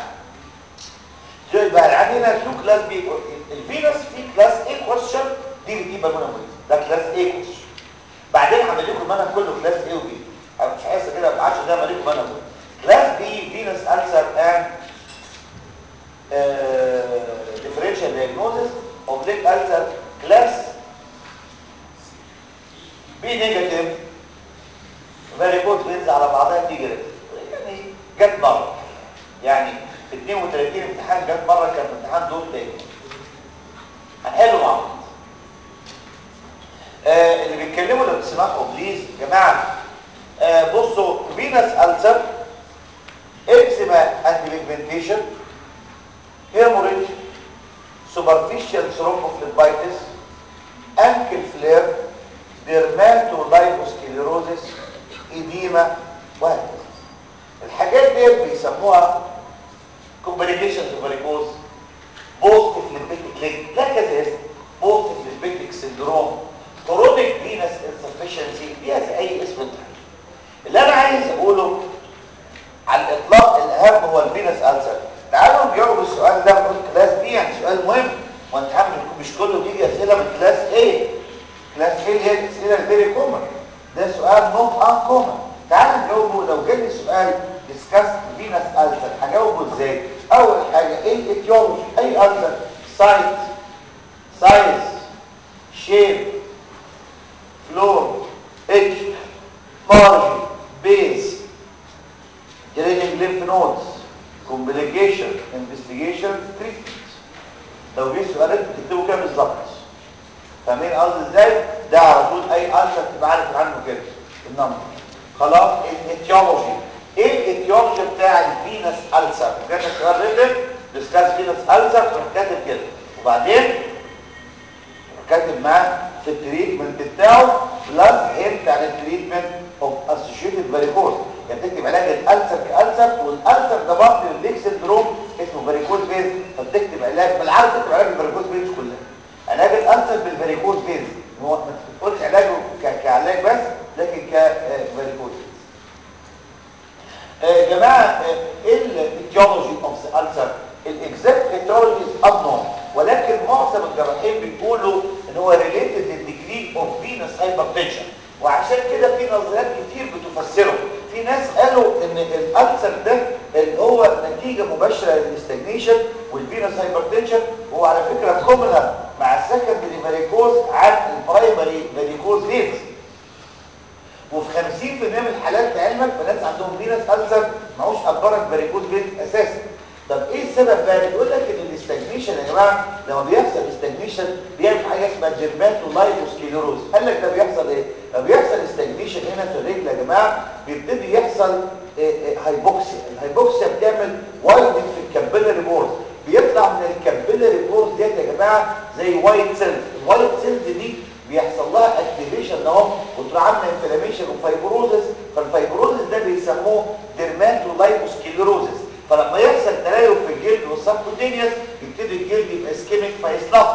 زي بقى عندنا تو كلاس بي الفينس في كلاس A كويشن دي بتجيب بالونه ده كلاس A كويشن بعدين هعمل لكم المنهج كله كلاس A وB انا مش عايز كده ب 10 دقايق اعمل لكم منهج كلاس B فينس ألسر and uh, differential diagnosis of leg ulcer class B negative very good بينزل على بعضها تيجي يعني جت مره يعني 32 امتحان جت مره كان امتحان دور تاني هنحله مع بعض آه اللي بيتكلموا لو تسمعوا بليز يا جماعه آه بصوا فينس ألسر اكزيما اند بيجمنتيشن هيموريج superficial thrombophlebitis ankle flare dermatolibosclerosis edema وهكذا الحاجات دي بيسموها complications of varicose post phlebitic leg لا كذا اسم post phlebitic syndrome chronic venous insufficiency ليها زي اي اسم انت اللي انا عايز اقوله على الاطلاق الاهم هو الفينس ألسر تعالوا نجاوب السؤال ده من كلاس بي يعني سؤال مهم وانت عارف مش كله بيجي اسئله من كلاس A كلاس A هي الاسئله الفيري كومن ده سؤال نوت ان كومن تعالوا نجاوبه لو جالي سؤال ديسكاس فينس ألسر هجاوبه ازاي اول حاجه ايه الايتيولوجي اي ألسر سايز سايز شيب فلور اتش مارجن بيز دريننج ليمف نودز complication investigation treatment لو جه سؤال انت تكتبه كده بالظبط فاهمين قصدي ازاي ده على طول اي ألسر تبقى عارف عنه كده النمبر خلاص الايتيولوجي ايه الايتيولوجي بتاع الفينس ألسر كان السؤال ريتم ديسكاس فينس ألسر تروح كاتب كده وبعدين كاتب معاه في التريتمنت بتاعه بلس هنت عن التريتمنت اوف اسوشيتد فاريكوز يعني تكتب علاج الالسر كالسر والالسر ده برضه الليك سندروم اسمه فاريكوز فيز فبتكتب علاج بالعربي تكتب علاج الفاريكوز فيز كلها علاج الالسر بالفاريكوز فيز هو ما تقولش علاجه كعلاج بس لكن كفاريكوز فيز يا جماعه ايه الايتيولوجي اوف ذا السر الاكزاكت ايتيولوجي از unknown ولكن معظم الجراحين بيقولوا ان هو ريليتد للديجري اوف فينس هايبرتنشن وعشان كده في نظريات كتير بتفسره في ناس قالوا ان الالسر ده اللي هو نتيجه مباشره للاستجنيشن والفينس هايبرتنشن هو على فكره كومنر مع السكندري فاريكوز عن البرايمري فاريكوز فينس وفي 50% من الحالات لعلمك بنات عندهم فينس ألسر معهوش أبرك فاريكوز فين أساسا طب ايه السبب بقى بيقول لك ان الاستجنيشن يا جماعه لما بيحصل استجنيشن بيعمل حاجه اسمها ديرماتولايتوسكليروز قال لك ده بيحصل ايه لما بيحصل استجنيشن هنا في الرجل يا جماعه بيبتدي يحصل هايبوكسيا الهايبوكسيا بتعمل وايدنج في الكابيلاري بورز بيطلع من الكابيلاري بورز ديت يا جماعه زي وايت سيلز الوايت سيلز دي بيحصل لها اكتيفيشن اهو وتروح عامله انفلاميشن وفايبروزس فالفايبروزس ده بيسموه ديرماتولايتوسكليروزس فلما يحصل تليف في الجلد والسبكوتينيوس يبتدي الجلد يبقى اسكيميك فيصلح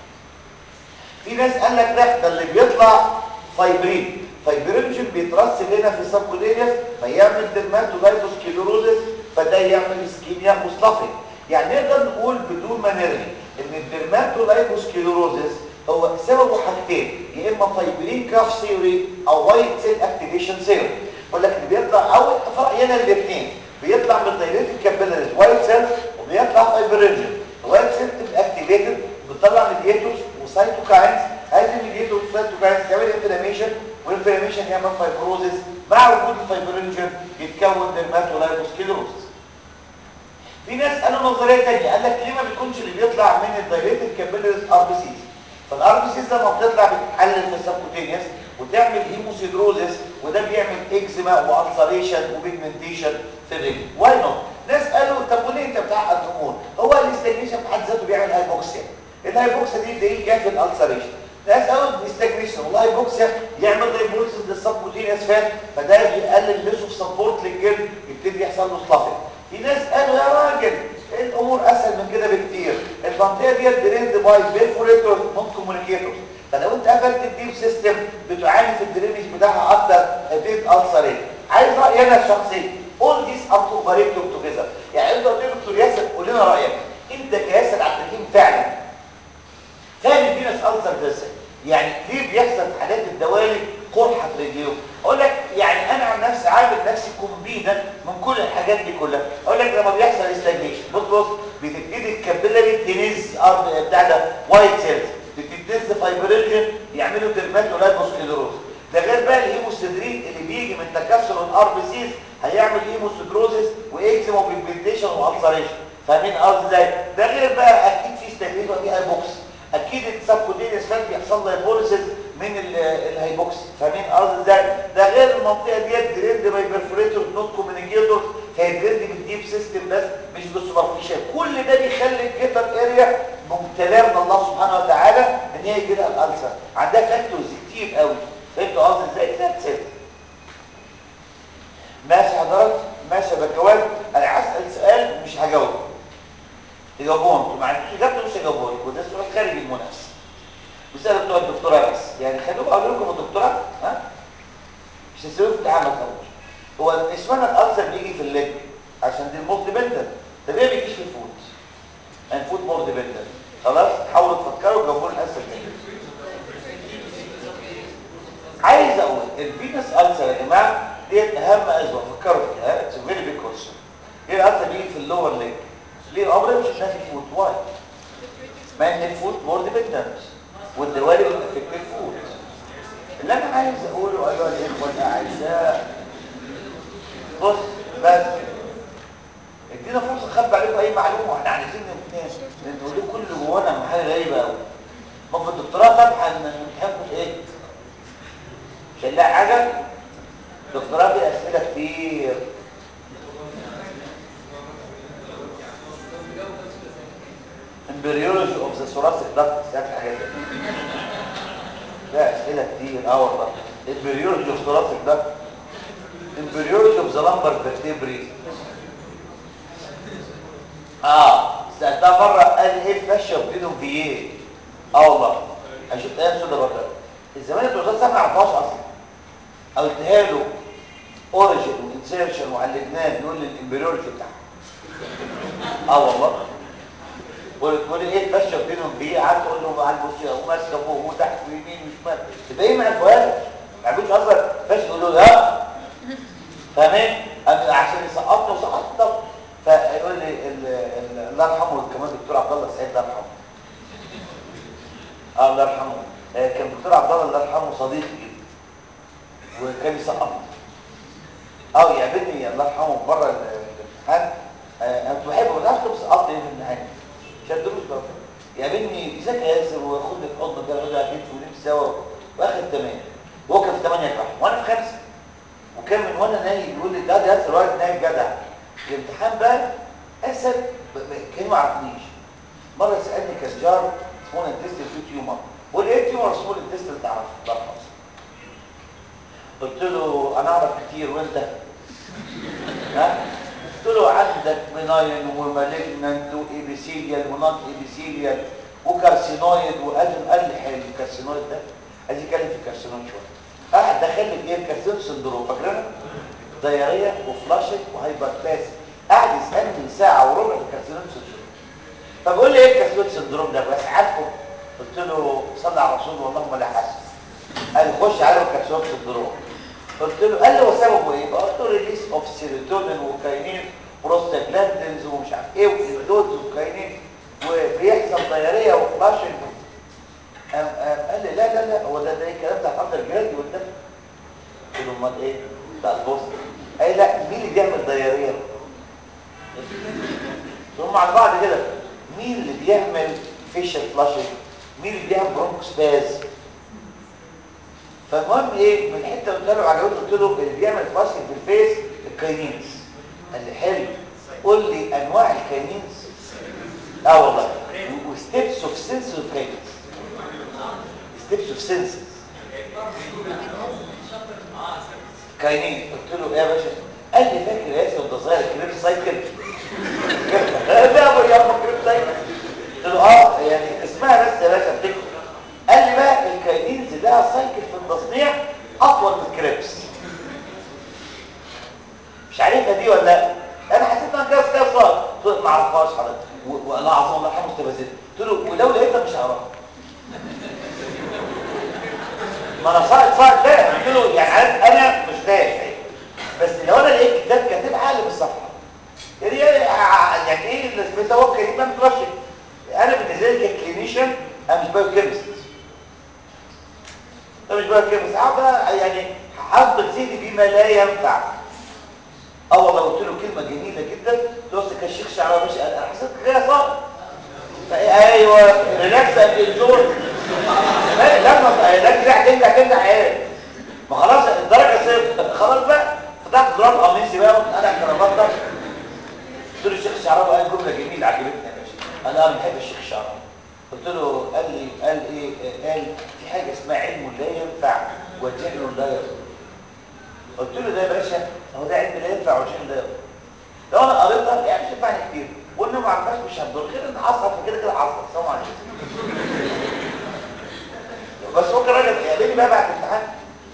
في ناس قال لك لا ده اللي بيطلع فايبرين فايبرينجن بيترسب هنا في السبكوتينيوس فيعمل ديرماتولايتوسكليروزس فده يعمل اسكيميا مصطفي يعني نقدر نقول بدون ما نرغي ان الديرماتولايتوسكليروزس هو سببه حاجتين يا اما فايبرين كراف ثيوري او وايت سيل اكتيفيشن ثيوري بقول لك اللي بيطلع او في راينا الاثنين بيطلع من دايرات الكابيلاريز وايت سيل وبيطلع فايبرينجن الوايت سيل بتبقى اكتيفيتد وبتطلع ميدياتورز وسايتوكاينز هذه الميدياتورز والسايتوكاينز تعمل انفلاميشن والانفلاميشن يعمل فايبروزس مع وجود الفايبرينجن يتكون ديرماتولايتوسكليروزس في ناس قالوا نظريه ثانيه قال لك ليه ما بيكونش اللي بيطلع من الدايرات الكابيلاريز ار بي سيز فالار بي سيز لما بتطلع بتتحلل في السبكوتينيوس وتعمل هيموسيدروزس وده بيعمل اكزيما والسريشن وبيجمنتيشن في الرجل واي نوت ناس قالوا طب وليه انت بتعقد الامور هو الاستجنيشن بحد ذاته بيعمل هايبوكسيا الهايبوكسيا دي زي جات الالسريشن ناس قالوا الاستجنيشن والله هايبوكسيا يعمل دايبوليسيس للسبكوتينيوس فات فده بيقلل ليس اوف سبورت للجلد يبتدي يحصل له سلافنج في ناس قالوا يا راجل الامور اسهل من كده بكتير المنطقه ديت دريند باي بيرفوريتور نوت كوميونيكيتور فلو انت قفلت الديب سيستم بتعاني في الدرينج بتاعها اكتر هتبتدي السرين عايز رايي انا الشخصي all these up to variable together يعني انت قلت دكتور ياسر قول لنا رايك انت كياسر عبد الحكيم فعلا فاهم الفينس السر ده ازاي يعني ليه بيحصل في حالات الدوالي قرحه في رجليهم اقول لك يعني انا عن نفسي عامل نفسي كومبينه من كل الحاجات دي كلها اقول لك لما بيحصل استجنيشن بص بص بتبتدي الكابيلاري تنز ارض بتاع ده وايت سيلز بتتنز فايبرينجن يعملوا ديرماتولايتوسكليروز ده غير بقى الهيموستدرين اللي بيجي من تكسر الار بي سيز هيعمل هيموستدروزس واكزيما وبيجمنتيشن والسريشن فاهمين قصدي ازاي ده غير بقى اكيد في استجنيشن وفي هايبوكس اكيد السبكوتينيوس فات بيحصل له هيبوليسيس من الهايبوكس فاهمين قصدي ازاي ده غير المنطقه ديت دريند باي بيرفوريتور نوت كوميونيكيتور فهي دريند بالديب سيستم بس مش بالسوبرفيشال كل ده بيخلي الجيتر اريا ممتلئه من الله سبحانه وتعالى ان هي يجي لها الالسر عندها فاكتورز كتير قوي فهمتوا قصدي ازاي ذاتس ات ماشي حضرتك ماشي يا بكوات انا هسال سؤال مش هجاوب تجاوبوه انتوا ما عندكوش اجابه مش هجاوبوه لكم ده سؤال خارج المنافسه بيسالوا بتوع الدكتوراه بس يعني خلوهم اقول لكم الدكتوراه ها مش هتسوي في امتحان ما تخافوش هو اشمعنى الالسر بيجي في الليج عشان دي المولت بندر ده ليه ما بيجيش في الفوت الفوت مولت بندر خلاص حاولوا تفكروا جاوبوا لي الاسئله دي عايز اقول الفينس السر يا جماعه ديت اهم ازمه فكروا فيها اتس فيري بيج كويشن ايه الالسر بيجي في اللور ليج ليه عمري مش شفناها في الفوت واي ما ان الفوت مور ديبندنت والدوالي بتافكت الفوت اللي انا عايز اقوله ايها الاخوه الاعزاء بص بس ادينا فرصه نخبي عليكم اي معلومه احنا عايزين نقول لكم كل اللي جوانا من حاجه غريبه قوي ما في الدكتوراه طبعا امتحانكم ايه مش هنلاقي حاجه الدكتوراه فيه اسئله كتير امبريولوجي اوف ذا ثوراسيك داكت ساعات الحاجات دي لا اسئله كتير اه والله امبريولوجي اوف ثوراسيك داكت امبريولوجي اوف ذا لامبر فيرتيبري اه سالتها مره قال ايه الفشه وبينهم في ايه اه والله انا شفت ايام سودا برضه الزمان بتوع الوزاره ما يعرفهاش اصلا قلتها له اوريجن وانسيرشن وعلمناه بيقول لي الامبريولوجي بتاعها اه والله وتقول لي ايه الفشه بينهم في ايه قعدت اقول له على البوشيه وماسكه فوق وتحت ويمين وشمال تبقى ايه ما عرفوهاش ما عرفوش اصلا فشه يقول له لا فاهمين عشان يسقطني وسقطت طب فيقول لي ال- ال- الله يرحمه كمان الدكتور عبد الله السعيد الله يرحمه اه الله يرحمه آه، كان الدكتور عبد الله الله يرحمه صديقي جدا وكان يسقطني اه يقابلني الله يرحمه بره ال- الامتحان آه، انا كنت بحبه ما تعرفش سقطت ايه في الامتحان عشان الدروس بقى يقابلني ازيك يا ياسر وياخدني في حضنه كده ونقعد على كتفه ونمشي سوا واخد تمام وهو كان في 8 جراح وانا في خمسه وكان من وانا نايم يقول لي ده ده ياسر واد نايم جدع الامتحان بقى اسد ب- ب- كان ما يعرفنيش مره سالني كان جار سمول انتستين في تيومر بقول لي ايه تيومر سمول انتستين تعرف ده خلاص قلت له انا اعرف كتير وانت ها قلت له عندك مناين ومالجنانت وايبيثيليال ونون ايبيثيليال وكارسينويد وقال قال لي حلو الكارسينويد ده عايز يتكلم في الكارسينويد شويه قاعد دخل لي ايه الكارسينويد سندروم فاكرها دايريه وفلاشنج وهايبرتاس قاعد يسالني ساعه وربع في الكارسينويد سندروم فبقول لي ايه الكارسينويد سندروم ده بس عارفه قلت له صلى على الرسول والله لا حسن قال لي خش على الكارسينويد سندروم قلت له قال لي هو سببه ايه قلت له ريليس اوف سيروتونين وكاينين بروستاجلاندينز ومش عارف ايه واندودز وكاينين وبيحصل دايريه وفلاشنج قام قام قال لي لا لا لا هو ده ده إيه الكلام ده اندر جرادي قدام قلت له امال ايه بتاع البوست قال لا مين اللي بيعمل دايريه هم على بعض كده مين اللي بيعمل فيشل فلاشنج مين اللي بيعمل برونكوسباز فالمهم ايه من الحته اللي قلت له عجبته قلت له اللي بيعمل فلاشنج في الفيس الكاينينز قال لي حلو قول لي انواع الكاينينز اه والله وستيبس اوف سنس اوف كاينينز ستيبس اوف سنسز كاينين قلت له ايه يا باشا قال لي فاكر يا ياسر ده صغير كريب سايكل لا ابو يا ابو كريب سايكل قلت له اه يعني اسمها بس يا باشا افتكر قال لي بقى الكاينينز لها سايكل في التصنيع اطول من الكريبس مش عارفها دي ولا لا انا حسيت انها كده كده صار قلت له ما اعرفهاش حضرتك و- والله العظيم الله يرحمه استفزت قلت له ولو لقيتها مش هعرفها ما انا صارت صارت ده قلت له يعني عارف انا مش فاهم بس لو انا لقيت كتاب كاتب عالم الصفحه يعني يعني ايه اللي بيتوكل يبقى مترشح انا بالنسبه لي ككلينيشن انا مش بايو كيمست ده مش بايو كيمست قاعد يعني حاطط ذهني بما لا ينفع اه والله قلت له كلمه جميله جدا قلت له أصل كان الشيخ شعراوي ماشي انا حسيت كده صح ايوه ريلاكس اند انجوي لما لا ترجع تنجح تنجح ايه ما خلاص الدرجه صفر خلاص بقى فتحت ضرب قميصي بقى انا الكرافات ده قلت له الشيخ الشعراوي قال جمله جميله عجبتني يا باشا انا بحب الشيخ الشعراوي قلت له قال لي قال ايه قال في حاجه اسمها علم لا ينفع وجهل لا يضر قلت له ده يا باشا هو ده علم لا ينفع وجهل لا يضر لو انا قريتها يعني مش هتنفعني كتير وانه ما عرفهاش مش هتضر غير ان عصر فكده كده عصر السلام عليكم بس هو كان راجل يقابلني بقى بعد الامتحان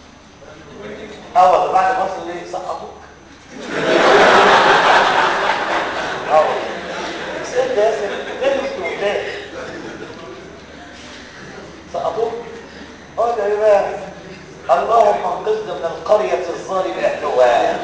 اه والله بعد ما وصل ليه سقطوك اه والله سألت ياسر ليه كنت مبتاع سقطوك قال ايه بقى اللهم انقذنا من القرية الظالم اهلها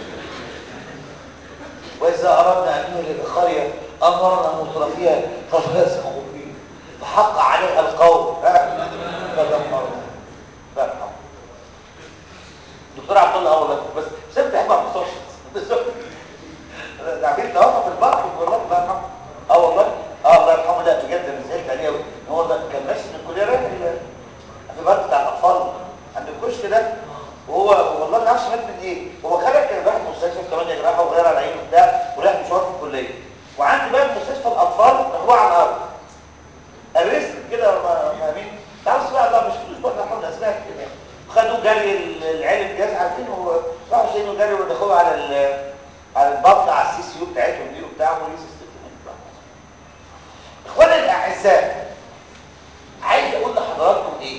واذا اردنا ان نهلك قرية امرنا مترفيها ففاسقوا فيه فحق عليها القول ها فدمرنا فارحم دكتور عبد الله اول بس سبت احب على المستشفى ده عارفين توفى في البحر والله الله يرحمه اه والله اه الله يرحمه لا بجد انا زعلت عليه قوي هو ده كان ماشي من الكليه رايح ال- في البلد بتاع الاطفال عند الكشك ده وهو والله ما اعرفش مات من ايه هو خرج كان رايح مستشفى 8 جراحه وغير على عينه وبتاع ورايح مشوار في الكليه وعندي بقى في مستشفى الاطفال هو على الارض اعزائي عايز اقول لحضراتكم ايه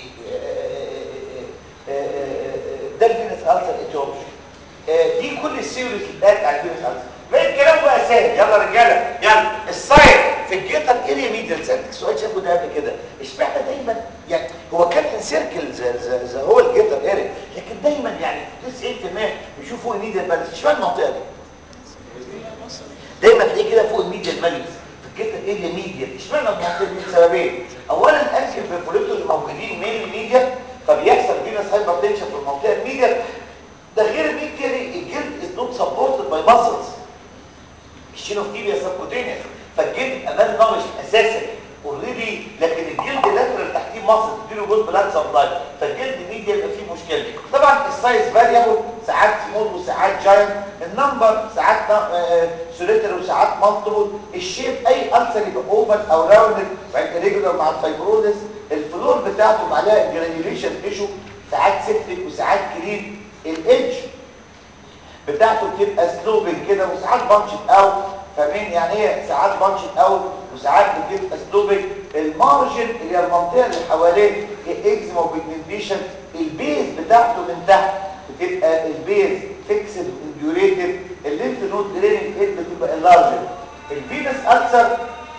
ده الفينس السر ايتيولوجي دي كل السيريز اللي اتقالت على الفينس السر بقى الكلام بقى سهل يلا رجاله يلا السايد في الجيتر اريا ميديال سيرك السؤال شافه ده قبل كده اشمعنى دايما يعني هو كابتن سيركل زي, زي, زي هو الجيتر اريا لكن دايما يعني 90% بيشوفوا الميديال بالانس اشمعنى المنطقه دي دايما تلاقيه كده فوق الميديال بالانس الجيتر اريا ميديال اشمعنى المنطقه دي لسببين اولا الانكل بالفوليتو اللي موجودين مين ميديال فبيحصل فينس هايبرتنشن في المنطقه الميديال ده غير الميديال الجلد از نوت سبورتد باي ماسلز الشينوفيبيا سبكوتينيوس فالجلد امان نارش اساسا اوريدي لكن الجلد لاترال تحتيه مصر تديله جزء بلاد سبلاي فالجلد ميديا يبقى فيه مشكله طبعا السايز فاريبل ساعات سمول وساعات جاينت النمبر ساعات سوليتر وساعات مالتيبل الشيب اي اكثر يبقى اوفل او راوندد ريجولار مع الفايبروزس الفلور بتاعته عليها جرانيوليشن تيشو ساعات سيبتك وساعات كريم الايدج بتاعته بتبقى سلوبنج كده وساعات بانشت اوت فاهمين يعني ايه ساعات بانشت اوت وساعات بتبقى سلوبنج المارجن اللي هي المنطقه اللي حواليه اكزيما وبيجمنتيشن البيز بتاعته من تحت بتبقى البيز فيكسد انديوريتد الليمف نود دريننج ايد بتبقى اللارجر الفينس اكثر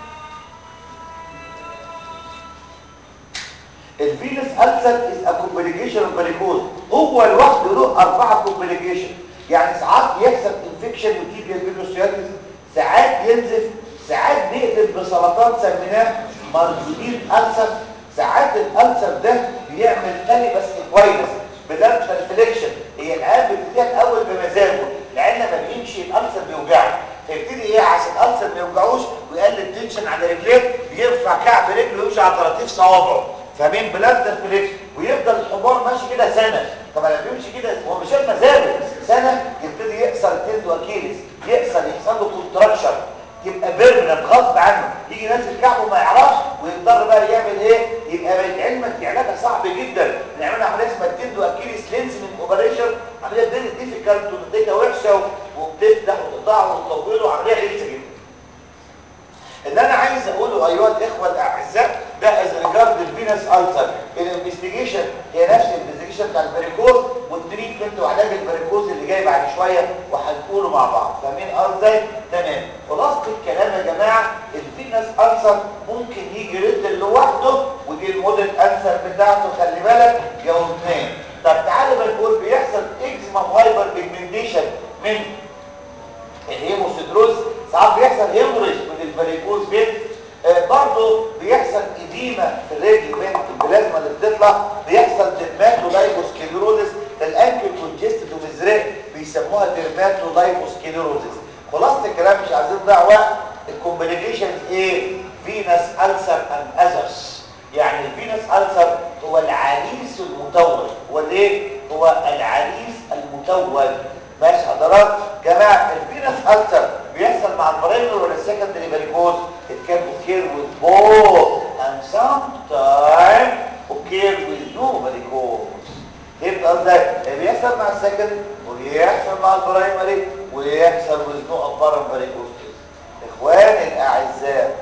الفينس ألسر is a complication of varicose هو لوحده له أربعة complication يعني ساعات يحصل infection وتيبيا فينوسياتيس ساعات ينزف ساعات بيقلب بسرطان سميناه مرجولين ألسر ساعات الألسر ده بيعمل تاني بس كويس بلاد فليكشن هي العيال بتبتديها الأول بمزاجه العيال لما بيمشي الألسر بيوجعه فيبتدي ايه عشان الألسر ما يوجعوش ويقلل تنشن على رجليه بيرفع كعب رجله ويمشي على طراطيف صوابعه فمين بلاد فليكس ويفضل الحمار ماشي كده سنه طب لما بيمشي كده هو مش مزاجه سنه يبتدي يكسر تندو اكيلس يكسر يحصل له كونتراكشن يبقى بيرمننت غصب عنه يجي نازل كعبه ما يعرفش ويضطر بقى يعمل ايه يبقى علمك دي علاجها صعب جدا نعمل عمليه اسمها تندو اكيلس لينسمنت اوبريشن عمليه فيري ديفيكالت ونتيجه وحشه وبتفتح وتقطعه وتطوله عمليه غلسه جدا اللي انا عايز اقوله ايها الاخوه الاعزاء ده از ريجارد الفينس التر الانفستيجيشن هي نفس الانفستيجيشن بتاع الفاريكوز والتريتمنت وعلاج الفاريكوز اللي جاي بعد شويه وهنقوله مع بعض فاهمين ازاي تمام خلاصه الكلام يا جماعه الفينس التر ممكن يجي ريد لوحده ودي الموديل انسر بتاعته خلي بالك يا اثنين طب تعالى بنقول بيحصل اكزيما هايبر بيجمنتيشن من الهيموسيدروز ساعات بيحصل هيموريج من الفاريكوز فين آه برضه بيحصل اديمه في الرجل من البلازما اللي بتطلع بيحصل ديرماتولايبوسكليروزس الانكل كونجستد ومزرق بيسموها ديرماتولايبوسكليروزس خلاص الكلام مش عايزين نضيع وقت الكومبليكيشنز ايه فينس ألسر اند اذرز يعني الفينس ألسر هو العريس المتوج هو الايه هو العريس المتوج ماشي حضرات جماعه الفينس ألسر بيحصل مع البرايمر ولا السكندري فاريكوز it can occur with both and sometimes occur with no varicose فهمت قصدي بيحصل مع السكندري وبيحصل مع البرايمري ويحصل with no apparent varicose اخواني الاعزاء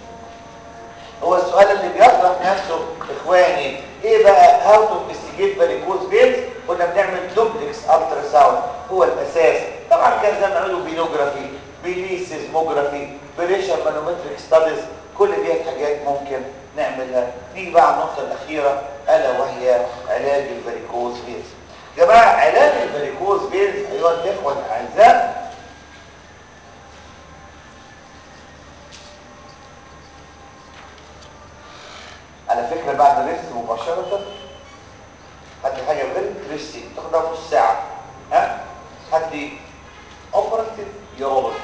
هو السؤال اللي بيطرح نفسه اخواني ايه بقى هاو تو انفستيجيت فاريكوز فينز كنا بنعمل دوبلكس الترا ساوند هو الاساس طبعا كان زمان عملوا بينوجرافي بيلي سيزموجرافي بريشر مانومتريك ستاديز كل دي حاجات ممكن نعملها نيجي بقى على النقطه الاخيره الا وهي علاج الفاريكوز فينز جماعه علاج الفاريكوز فينز ايها الاخوه الاعزاء على فكرة بعد ريست مباشرة هات لي حاجة غير ريستي تاخدها نص ساعة ها هات لي اوبراتيف يورولوجي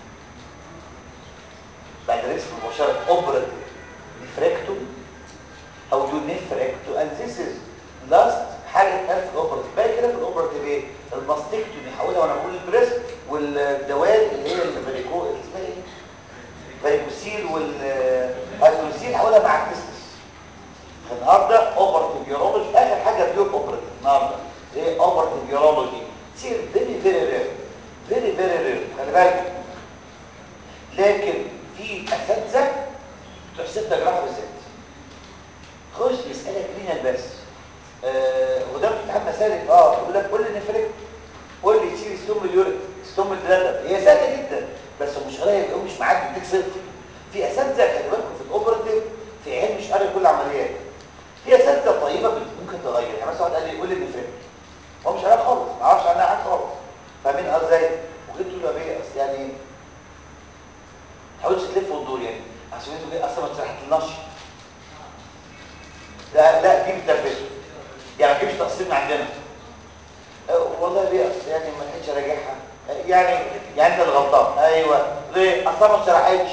بعد ريست مباشرة اوبراتيف نفركتو او يو نفركتو and this is last حاجة اتقال في الاوبراتيف باقي كده في الاوبراتيف ايه الماستكتومي حاولها وانا بقول البريست والدوال اللي هي الفاريكو اسمها ايه فاريكوسيل والفاريكوسيل حاولها مع التستس النهارده اوبرتيف يورولوجي اخر حاجه بيور اوبرتيف النهارده ايه اوبرتيف يورولوجي تصير فيري فيري رير فيري فيري رير خلي بالك لكن في اساتذه بتوع الست جراحه بالذات خش يسالك مين بس آه وده بتتحمل مسالك اه يقول لك قول لي نفرق قول لي تشيل ستوم اليوريك ستوم الدلاله هي سهله جدا بس المشكله يبقى مش معاك بيديك صفر في اساتذه خلي بالكم في الاوبراتيف في علم مش قاري كل العمليات في اساتذه طيبه ممكن تغير يعني مثلا واحد قال لي قول لي نفرق هو مش عارف خالص ما اعرفش عنها حاجه خالص فاهمين ازاي وجيت تقول له ايه اصل يعني حاولش تلف وتدور يعني عشان انتوا جاي اصلا ما تسرحتلناش لا لا جيب التربيه يعني ما تجيبش تقسيم من عندنا أه والله ليه اصل يعني ما لحقتش اراجعها أه يعني يعني انت الغلطان ايوه ليه اصلا ما اتشرحتش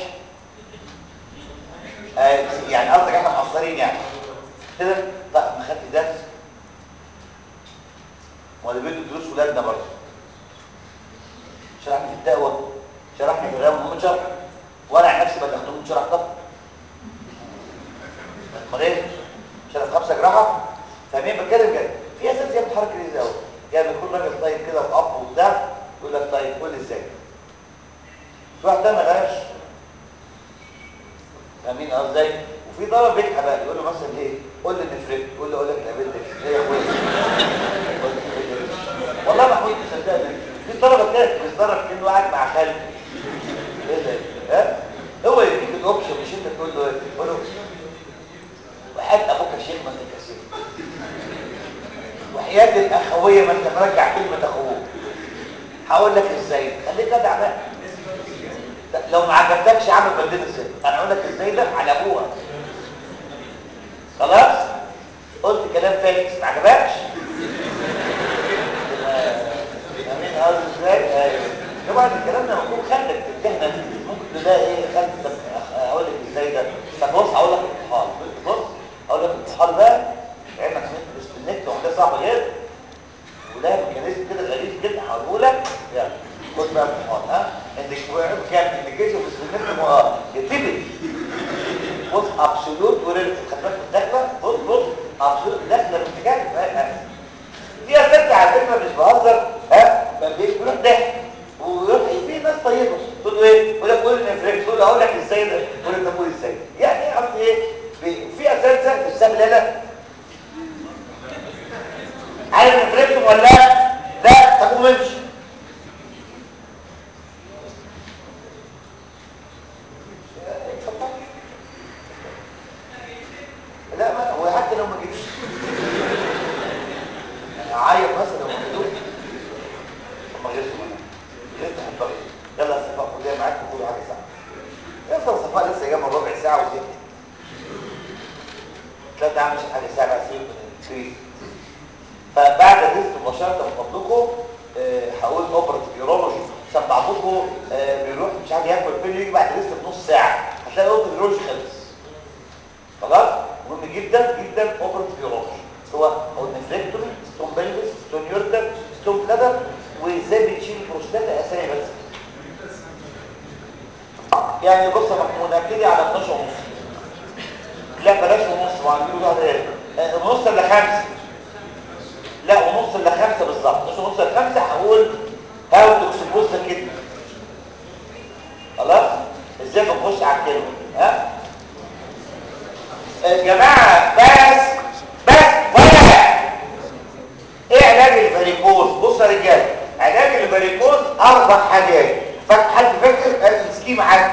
أه يعني قصدك احنا مقصرين يعني كده طيب ما خدت درس ولا بيدوا دروس ولادنا برضه شرحني في التقوى شرحني في الرياضه مهم شرح وانا عن نفسي بلغتهم من شرح طب امال ايه شرح خمسه جراحه فاهمين بتكلم جد في اساس هي بتحرك ليه قوي يعني بيكون راجل طيب كده واب وبتاع يقول لك طيب قول لي ازاي في واحد تاني غاش فاهمين ازاي وفي طلب بيضحك بقى يقول له مثلا ايه قول لي نفرق يقول له اقول لك العبيد ايه يا اخويا والله ما كنت صدقني في طلبه كده بيتدرب كانه قاعد مع خالد ايه ده ها هو يديك الاوبشن مش انت تقول له ايه تقول له وحياه ابوك يا شيخ ما انت كثير وحياه الاخويه ما انت مرجع كلمه اخوه هقول لك ازاي خليك جدع بقى لو ما عجبتكش عامل بديل ازاي انا اقول لك ازاي ده على ابوها خلاص قلت كلام فاكس ما عجبكش امين قال ازاي ايوه طبعا الكلام ده ممكن خدك تتهنى ممكن ده ايه خدك اقول لك ازاي ده طب بص هقول لك الامتحان بص اقول لك الامتحان بقى علمك مش بالنت وحاجه صعبه جدا ولا ميكانيزم كده غريب جدا هقوله لك يلا خد بقى الامتحان ها عندك كام انديكيشن في السنت اه يتبت بص ابسولوت وريلاتيف خد بالك الدخله بص بص ابسولوت داخله باتجاه في اساتذه على فكره مش بهزر ها بيروح ضحك ويروح في ناس طيبه تقول له ايه يقول لك قول لي نفرق تقول له اقول لك ازاي ده يقول لك طب قول ازاي يعني ايه قصدي ايه في اساتذه في السبلله عارف نفرقتم ولا لا لا طب قوم امشي لا ما هو حتى لو ما جيتش اعيط مثلا لو ما جيتوش ما غيرش منها لسه هتبقى يلا صفاء خديها معاك وخدوا حاجه ساعه يفضل صفاء لسه جايه من ربع ساعه وزهقت لا تعملش حاجه ساعه بقى سيب من الكريم فبعد الريست مباشره من فضلكم أه هقول اوبرتيف يورولوجي عشان بعضكم أه بيروح مش عارف ياكل فين يجي بعد الريست بنص ساعه هتلاقي اوبرتيف يورولوجي خلص خلاص مهم جدا جدا اوبرتيف يورولوجي هو هو نفلكتومي ستون بلفس ستون يوردر ستون بلادر وازاي بتشيل البروستاتا اسامي بس يعني بص يا محمود هبتدي على 12 ونص لا بلاش ونص وعندي له ايه ونص الا خمسه لا ونص الا خمسه بالظبط نص ونص الا خمسه هقول هاو توكسيبوز كده خلاص ازاي بنخش على الكلمه ها يا جماعه بس بس ولا ايه علاج الفاريكوز بص يا رجاله علاج الفاريكوز اربع حاجات حد فاكر السكيم عادي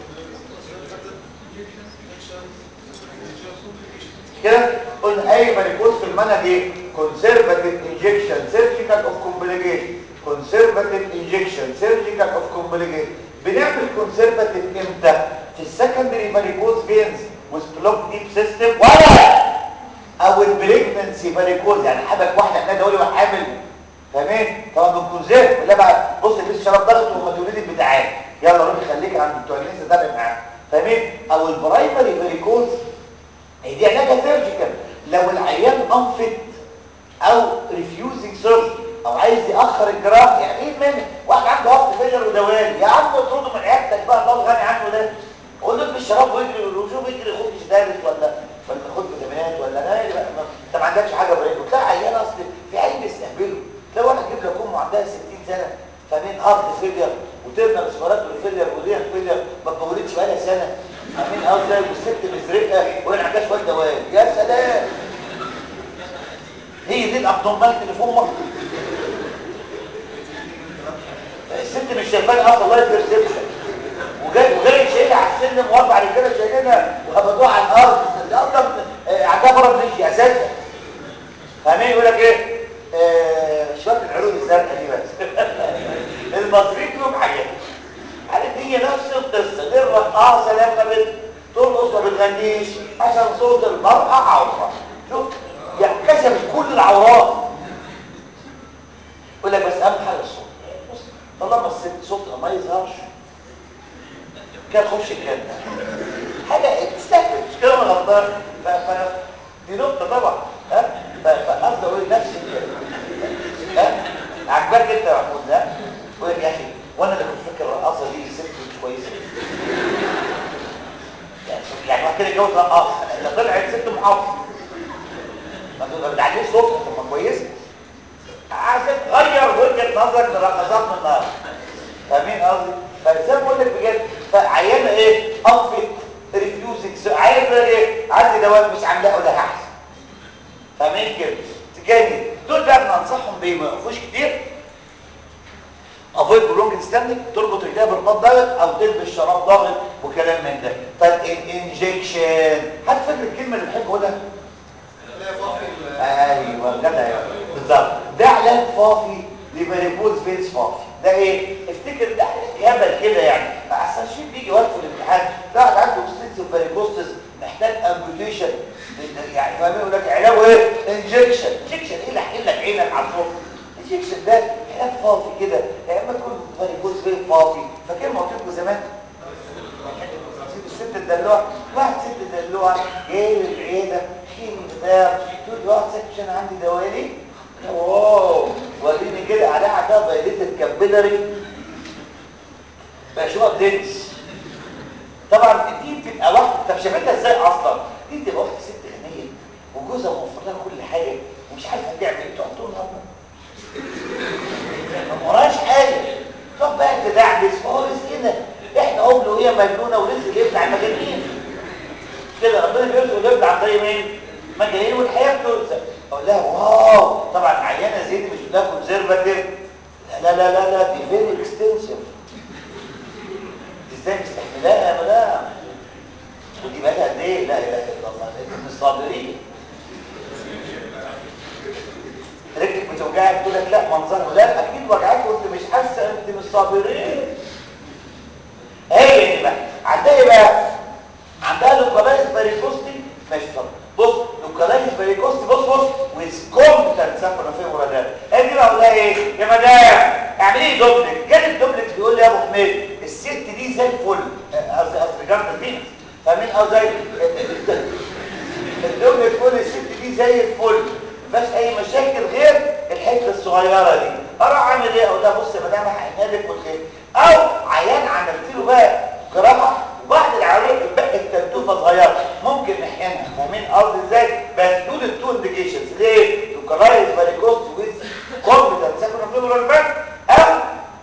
كده قلنا اي فاريكوز في المنهج ايه conservative injection surgical of complication conservative injection surgical of complication بنعمل conservative امتى في السكندري فاريكوز فينز with block deep system ولا او البريجننسي فاريكوز يعني حبك واحده احنا دولي وحامل فاهمين طبعا بتكون زيت لا بقى بص لسه شرب ضغط وما تولدي بتاعك يلا روح خليك عند بتوع الناس تتابع معاه فاهمين او البرايمري فاريكوز هي دي علاجها سيرجيكال لو العيان انفت او ريفيوزنج سيرجري او عايز ياخر الجراحه يعني ايه منه واحد عنده هارت فيلر ودوالي يا عم اطرده من عيادتك بقى الله الغني عنه ده قول له الشراب ويجري وشوف يجري خد سدالس ولا ولا خد فيتامينات ولا لا انت ما عندكش حاجه بريك وتلاقي عيان اصل في عين بيستهبله تلاقي واحد يجيب لك امه عندها 60 سنه فمين ارض فيلير وترمى رسبيراتوري فيلير وريال فيلير ما اتطورتش بقالها سنه امين ازاي الست مزرقه وهي عندها شويه دوام يا سلام هي دي الابدومال تليفون مصر الست مش شايفاني اصلا لايف بيرسبشن وجاي وجاي شايلها على السلم واربع رجاله شايلينها وهبدوها على الارض دي اصلا آه، عندها مرض نجي اساسا فاهمين يقول لك ايه آه شويه العروق الزرقاء دي بس المصريين لهم حاجات عارف هي نفس القصه دي الرقاصه لما بت ترقص ما بتغنيش عشان صوت المرأة عورة شوف يعني كشفت كل العورات يقول لك بس اهم حاجه الصوت بص طالما الست صوتها ما يظهرش كان خش الجنه حاجه تستهبل مش كده انا غلطان ف ف دي نقطه طبعا ها ف- فقصدي اقول نفس الكلام ها عجبك انت يا محمود ها يقول لك يا اخي وانا اللي كنت فاكر الرقاصه دي ست مش كويسه يعني يعني واحد كده يتجوز رقاصه ده طلعت ست محافظه ما تبقى بتعليش صوتها طب ما كويسه عايزك تغير وجهه نظرك للرقصات من النهارده فاهمين قصدي فزي ما بقول لك بجد فعيانه ايه انفت ريفيوزنج عيانه بقى ايه عندي دواء مش عاملاه ولا احسن فاهمين كده تجاني دول بقى بننصحهم بيه ما يقفوش كتير افويد برونج ستاندنج تربط رجليها برباط ضغط او تلبس شراب ضغط وكلام من ده طب الانجكشن حد فاكر الكلمه اللي بحب اقولها ايوه جدع ايوه بالظبط ده علاج فافي لفاريكوز فينس فافي ده ايه افتكر ده هبل كده يعني احسن شيء بيجي وقت في الامتحان ده واحد عنده اوبستيتس فاريكوستس محتاج امبوتيشن يعني فاهم يقول لك علاجه ايه انجكشن انجكشن ايه اللي هحل لك عينك على الصبح الانجكشن ده علاج فافي كده يا اما تكون فاريكوز فين فافي فاكر ما قلت لكم زمان الست الدلوعه واحد ست دلوعه جاي للعياده خير بتاع تقول لي واحد ست عشان عندي دوالي واو وريني كده عليها عندها فايليتد كابيلاري بقى شو دنس طبعا دي بتبقى واحده طب شافتها ازاي اصلا دي بتبقى واحده ست غنيه وجوزها موفر لها كل حاجه ومش عارفه تعمل ايه تقعد طول النهار ما وراش حاجه تقعد بقى تدعبس فهو كده احنا قبل وهي مجنونه ورزق بيطلع المجانين كده ربنا بيرزق ويبلع عن طريق مين مجانين والحياه بترزق اقول لها واو طبعا عيانه زي دي مش بتاكل كونزرفاتيف لا لا لا لا دي فيري اكستنسيف ازاي مستحملاها يا مدام ودي بقى قد ايه لا اله الا الله انت من الصابرين رجلك بتوجعك تقول لك لا منظرها لا اكيد وجعك وانت مش حاسه انت من الصابرين هي دي بقى عندها ايه بقى عندها لوكالايز فاريكوستي ماشي اتفضل بص لوكالايز فاريكوستي بص بص ويز كومبتنت سافر في مرادات ادي بقى اقول لها ايه يا مدام اعملي لي دوبلكس جالي الدوبلكس بيقول لي يا ابو حميد الست دي زي الفل قصدي قصدي جنب الفينس فاهمين قصدي الدوبلكس بيقول لي الست دي زي الفل مفيهاش اي مشاكل غير الحته الصغيره دي اروح اعمل ايه اقول لها بص يا مدام هحقنها لك والخير او عيان عملت له بقى جراحه وبعد العمليه اتبقت تنتوفه صغيره ممكن نحقنها فاهمين قصدي ازاي بس دول التو انديكيشنز ليه لوكالايز فاريكوست ويز كومبتنت ساكن فيبرال بان او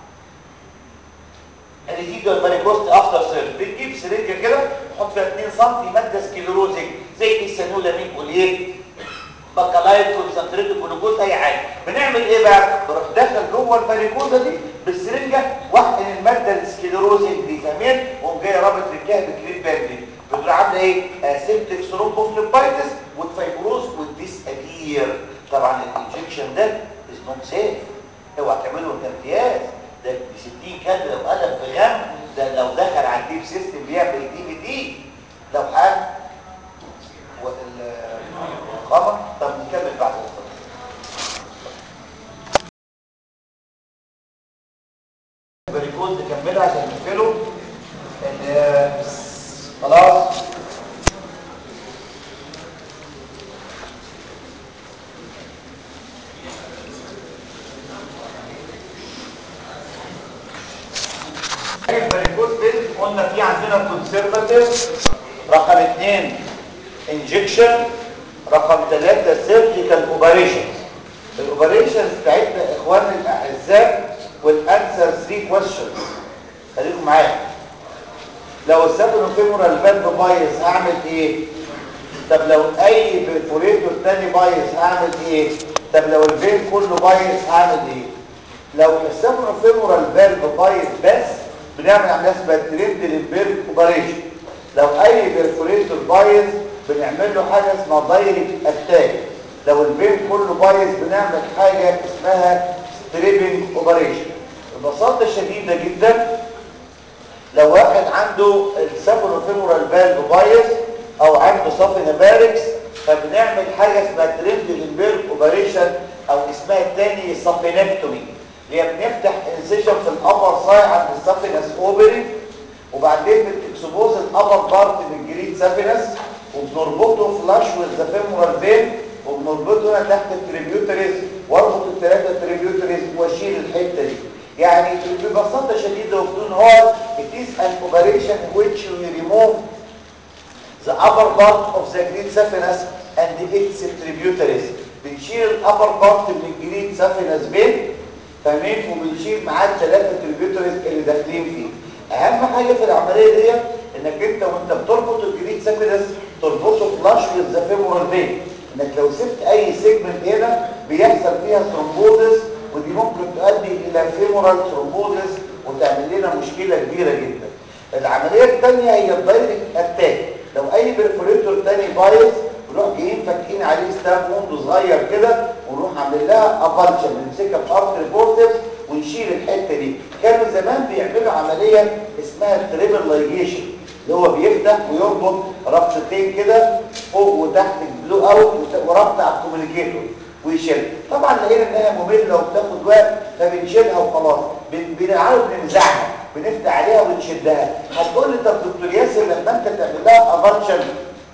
الريزيدوال فاريكوست افتر سيرجري بتجيب سرنجه كده تحط فيها 2 سم ماده سكليروزنج زي السانولامين كوليت بكالايت كونسنتريت جلوكوز اي حاجه بنعمل ايه بقى بروح داخل جوه الفاريكوزه دي بالسرنجه واحقن الماده السكليروزنج دي فاهمين وقوم جاي رابط رجلها بكليب باندي بتروح عامله ايه اسيبتك ثرومبوفليبايتس والفايبروز والديس ابير طبعا الانجكشن ده از نوت سيف اوعى تعمله امتياز ده ب 60 كلب لو قلب في غم ده لو دخل على الديب سيستم بيعمل دي في دي لو حد الإقامة طب نكمل بعد الفضل بريكوز نكملها عشان نقفله ان خلاص البريكوز بيلز قلنا في عندنا كونسرفاتيف رقم اثنين انجكشن رقم ثلاثة سيرجيكال اوبريشنز الاوبريشنز بتاعتنا اخواننا الاعزاء والانسر 3 كويشنز خليكم معايا لو السابن فيمورال فالف بايظ هعمل ايه طب لو اي برفوريتور تاني بايظ هعمل ايه طب لو الفين كله بايظ هعمل ايه لو السابن فيمورال فالف بايظ بس بنعمل عمليه اسمها تريد للبيرك اوبريشن لو اي برفوريتور بايظ بنعمل له حاجه اسمها دايركت اتاك لو الفين كله بايظ بنعمل حاجه اسمها ستريبنج اوبريشن ببساطه شديده جدا لو واحد عنده السابونوفيمورال فالف بايظ او عنده صافي هباركس فبنعمل حاجه اسمها تريد للبيرك اوبريشن او اسمها الثاني سابينكتومي اللي هي بنفتح انسيشن في الابر ساي عند السافينس اوبري وبعدين بتكسبوز الابر بارت من الجريد سافينس وبنربطه فلاش وذ فيمورال فين وبنربطه هنا تحت التريبيوتريز واربط الثلاثه تريبيوتريز واشيل الحته دي يعني ببساطه شديده وبدون هول it is an operation which we remove the upper part of the great saphenous and its tributaries بنشيل الابر بارت من الجريد سافينس فين فاهمين وبنشيل معاه الثلاثه تريبيوتريز اللي داخلين فيه اهم حاجه في العمليه دي انك انت وانت بتربط الجريد سافينس تربطه فلاش وذ فيمورال فين انك لو سبت اي سيجمنت هنا بيحصل فيها ثرومبوزس ودي ممكن تؤدي الى فيمورال ثرومبوزس وتعمل لنا مشكله كبيره جدا العمليه الثانيه هي الدايركت اتاك لو اي برفوريتور ثاني بايظ نروح جايين فاتحين عليه ستاب ووند صغير كده ونروح عامل لها ابالشن بنمسكها بارت ريبورتيف ونشيل الحته دي كانوا زمان بيعملوا عمليه اسمها التريبل لايجيشن اللي هو بيفتح ويربط ربطتين كده فوق وتحت البلو اوت وربط على الكوميونيكيتور ويشيل طبعا لقينا انها ممله وبتاخد وقت فبنشيلها وخلاص بنعرف ننزعها بنفتح عليها ونشدها هتقول لي طب دكتور ياسر لما انت تعمل لها ابالشن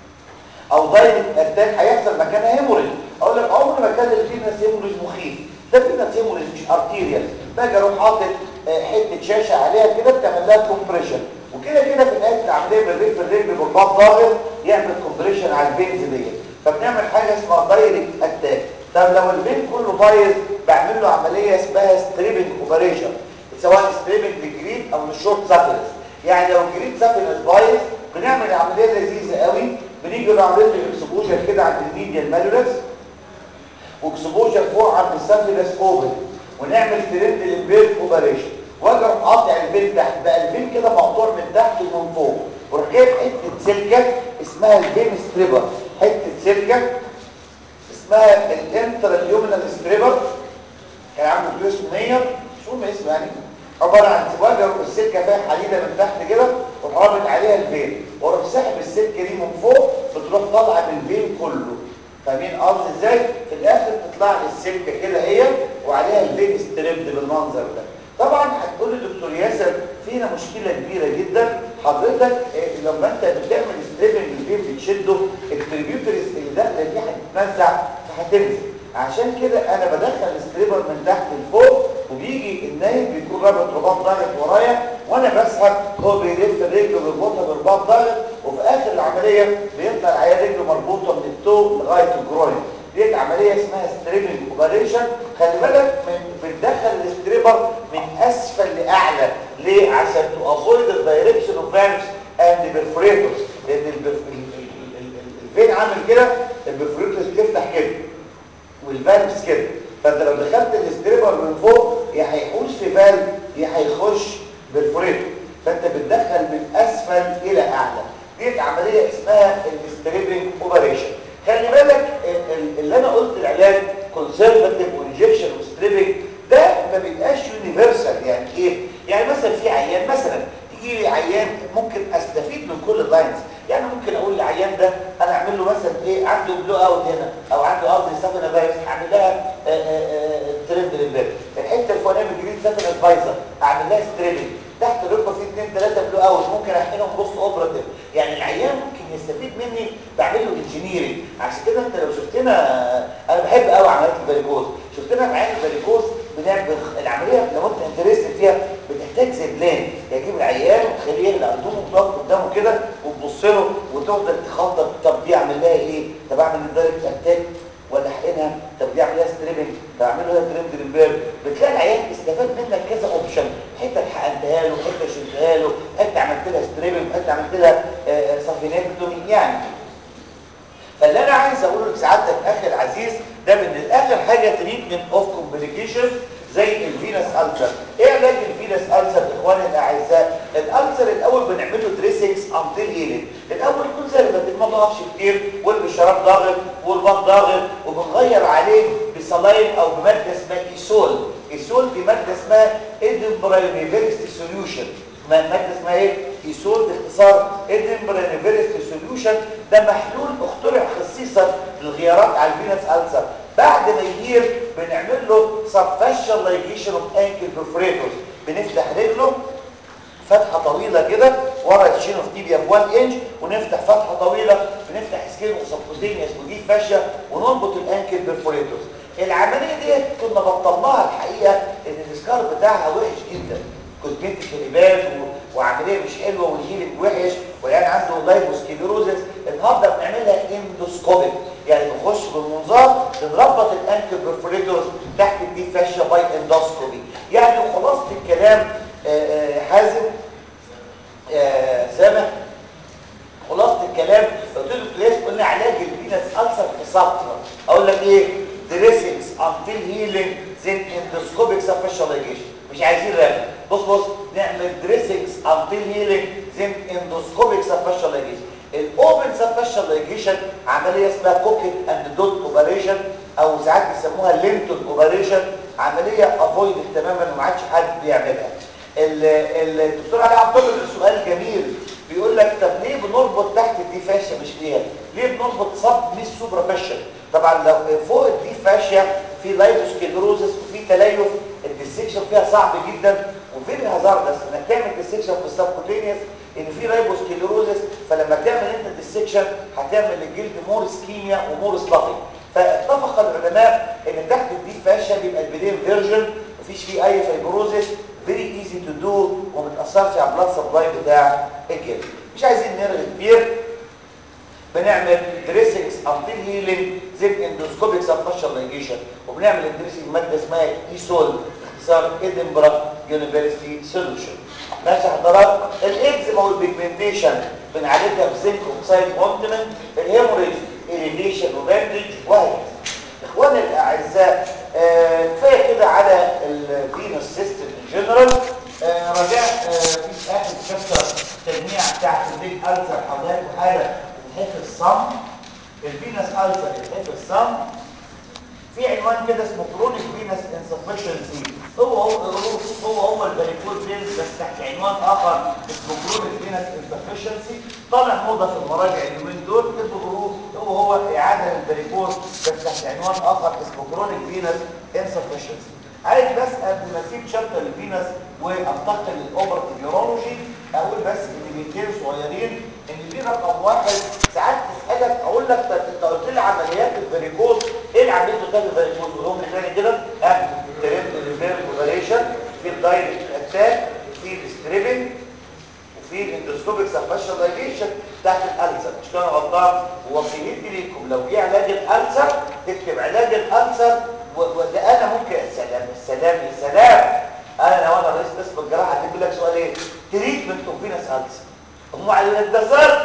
او دايركت اتاك هيحصل مكانها هيموريج اقول لك عمر ما كان الفينس هيموريج مخيف ده فينس هيموريج مش ارتيريال باجي اروح حاطط حته شاشه عليها كده بتعمل لها كومبريشن وكده كده في نهايه العمليه بالريف في الرجل بالباط ضاغط يعمل كومبريشن على الفينز دي فبنعمل حاجه اسمها دايركت اتاك طب لو الفين كله بايظ بعمل له عمليه اسمها ستريبنج اوبريشن سواء ستريبنج للجريد او للشورت سافينس يعني لو الجريد سافينس بايظ بنعمل عمليه لذيذه قوي بنيجي نعمل له اكسبوجر كده عند الميديال مالولس واكسبوجر فوق عند السافينس اوبن ونعمل ترند للبيرك اوبريشن واجي اروح قاطع الفين تحت بقى الفين كده مقطوع من تحت ومن فوق واروح جايب حته سلكه اسمها الفين ستريبر حته سلكه اسمها الانتراليومينال ستريبر كان عنده فلوس 100 شو ما اسمه يعني عباره عن واجر السلكه فيها حديده من تحت كده وحربت عليها الفين واروح ساحب السلكه دي من فوق بتروح طالعه من الفين كله فاهمين قصدي ازاي في الاخر تطلع لي السلكه كده هي وعليها الفين ستريبد بالمنظر ده طبعا هتقول لي دكتور ياسر فينا مشكله كبيره جدا حضرتك إيه لما انت بتعمل ستريبنج الفين بتشده التريبيوتريز اللي داخله دي هتتنزع فهتنزل عشان كده انا بدخل الستريبر من تحت لفوق وبيجي النايم بيكون رابط رباط ضاغط ورايا وانا بسحب هو بيلف الرجل وبيربطها برباط ضاغط وفي اخر العمليه بيفضل عليها رجله مربوطه من التو لغايه الجروين دي عمليه اسمها ستريبنج اوبريشن خلي بالك بندخل الستريبر من اسفل لاعلى ليه عشان تو افويد الدايركشن اوف فالفز اند بيرفوريتورز لان الفين عامل كده البيرفوريتورز بتفتح كده والفالفز كده فانت لو دخلت الستريبر من فوق يا هيحوش في فالف يا هيخش بالفوريتور فانت بتدخل من اسفل الى اعلى دي عمليه اسمها الستريبنج اوبريشن خلي بالك اللي انا قلت العلاج كونسرفاتيف وانجكشن وستريبنج ده ما بيبقاش يونيفرسال يعني ايه يعني مثلا في عيان مثلا يجي لي عيان ممكن استفيد من كل اللاينز يعني ممكن اقول للعيان ده انا اعمل له مثلا ايه عنده بلو اوت هنا او عنده ارض سفنه فايروس اعمل لها ترند للبيت الحته الفلانيه من جديد سفنه بايظه اعمل لها ستريبنج تحت الركبه في اثنين ثلاثه بلو اوت ممكن احقنهم بوست اوبراتيف يعني العيان ممكن يستفيد مني بعمل له انجينيرنج عشان كده انت لو شفتنا انا بحب قوي عمليات الفاريكوز شفتنا في عيان الفاريكوز بنعمل العمليه لو انت انترستد فيها بتحتاج زبلان يجيب العيان وتخليه يقلع هدومه وتقف قدامه كده وتبص له وتفضل تخطط طب دي اعمل لها ايه؟ طب اعمل دايركت اتاك ولا احقنها طب دي اعمل لها ستريبنج طب اعمل لها ترند للباب بتلاقي العيان استفاد منك كذا اوبشن حته حقنتها له حته شلتها له حته عملت لها ستريبنج حته يعني فاللي انا عايز اقوله لسعادتك اخي العزيز ده من الاخر حاجه تريتمنت اوف كومبليكيشن زي الفينس السر ايه علاج الفينس السر اخواني الاعزاء الالسر الاول بنعمل له دريسنجز انتل هيلينج الاول يكون زي لما ما ضغطش كتير والشراب ضاغط والبط ضاغط وبنغير عليه بصلاين او بماده اسمها ايسول ايسول دي ماده اسمها ادمبرايونيفيرستي سوليوشن ماده اسمها ايه ايسول باختصار ادمبرايونيفيرستي سوليوشن ده محلول اخترع خصيصا للغيارات على الفينس السر بعد ما يدير بنعمل له سبفاشال لايجيشن اوف انكل برفوريتورز بنفتح رجله فتحه طويله كده ورا الشين اوف تيبيا ب 1 انش ونفتح فتحه طويله بنفتح سكين وسبكوتينيوس ودي فاشيا ونربط الانكل برفوريتورز العمليه دي كنا بطلناها الحقيقه ان السكار بتاعها وحش جدا كوزمتيك ريبات وعمليه مش حلوه والهيلنج وحش ويعني عنده لايبوسكيلوروزس النهارده بنعملها اندوسكوبيك يعني بنخش بالمنظار بنربط الانكل برفوريتورز تحت الدي فاشيا باي اندوسكوبي يعني وخلاصه الكلام آآ آآ حازم سامح خلاصه الكلام قلت له ليش قلنا علاج الفينس السر في سطر اقول لك ايه دريسنجز انتل هيلينج زين اندوسكوبيك سبشاليزيشن مش عايزين رغم بص بص نعمل دريسنجز انتل هيلينج زين اندوسكوبيك سبشاليزيشن الاوبن سبشاليزيشن عمليه اسمها كوكيت اند دوت اوبريشن او ساعات بيسموها لينتون اوبريشن عمليه افويد تماما وما عادش حد بيعملها الدكتور علي عبد الله سؤال جميل بيقول لك طب ليه بنربط تحت الدي فاشيا مش ليها ليه بنربط صب مش سوبرا فاشيا طبعا لو فوق الدي فاشيا في لايبوسكيلروزس وفي تليف الديسكشن فيها صعب جدا وفي الهازاردس انك تعمل ديسكشن في السبكوتينيوس ان في لايبوسكيلروزس فلما تعمل انت ديسكشن هتعمل للجلد مور سكيميا ومور سلافي فاتفق العلماء ان تحت الدي فاشيا بيبقى البدين فيرجن مفيش فيه اي فايبروزس فيري ايزي تو دو وما بتاثرش على البلاد سبلاي بتاع الجلد مش عايزين نرغي كبير بنعمل دريسنجز انتل هيلينج زي اندوسكوبيك سبفاشاليزيشن وبنعمل الدريسنج ماده اسمها ايسول اختصار ادنبرا يونيفرسيتي سوليوشن ماشي حضرتك الاكزيما والبيجمنتيشن بنعالجها بزنك اوكسايد اونتمنت الهيموريج اريليشن وباندج وهكذا اخواني الاعزاء كفايه آه كده على الفينوس سيستم ان جنرال آه رجاء آه في اخر شابتر تجميع بتاعت البيج السر حضرتك حاله الحفظ صم الفينوس السر الحفظ صم في عنوان كده اسمه كرونيك فينوس انسفشنسي هو هو هو هو الباريكول فينس بس تحت عنوان اخر اسمه كرونيك فينوس انسفشنسي طالع موضه في المراجع اليومين دول البروف هو هو اعاده للباريكول بس تحت عنوان اخر اسمه كرونيك فينوس انسفشنسي عايز بس قبل ما اسيب شابتر الفينوس وانتقل للاوبرتيف يورولوجي اقول بس ان بيتين صغيرين ان في رقم واحد ساعات تسالك اقول لك طب انت قلت لي عمليات الفاريكوز ايه اللي عملته تاني الفاريكوز ولهم تاني كده ها ترند ريفير اوبريشن في الدايركت اتاك في الستريبنج وفي الاندوسكوبيك سبشاليزيشن تحت الالسر مش كان غلطان ووصيتي ليكم لو جه علاج الالسر تكتب علاج الالسر وده انا ممكن السلام السلام يا سلام انا لو انا رئيس قسم الجراحه هتجيب لك سؤال ايه تريتمنت اوف فينس السر هم على الدسر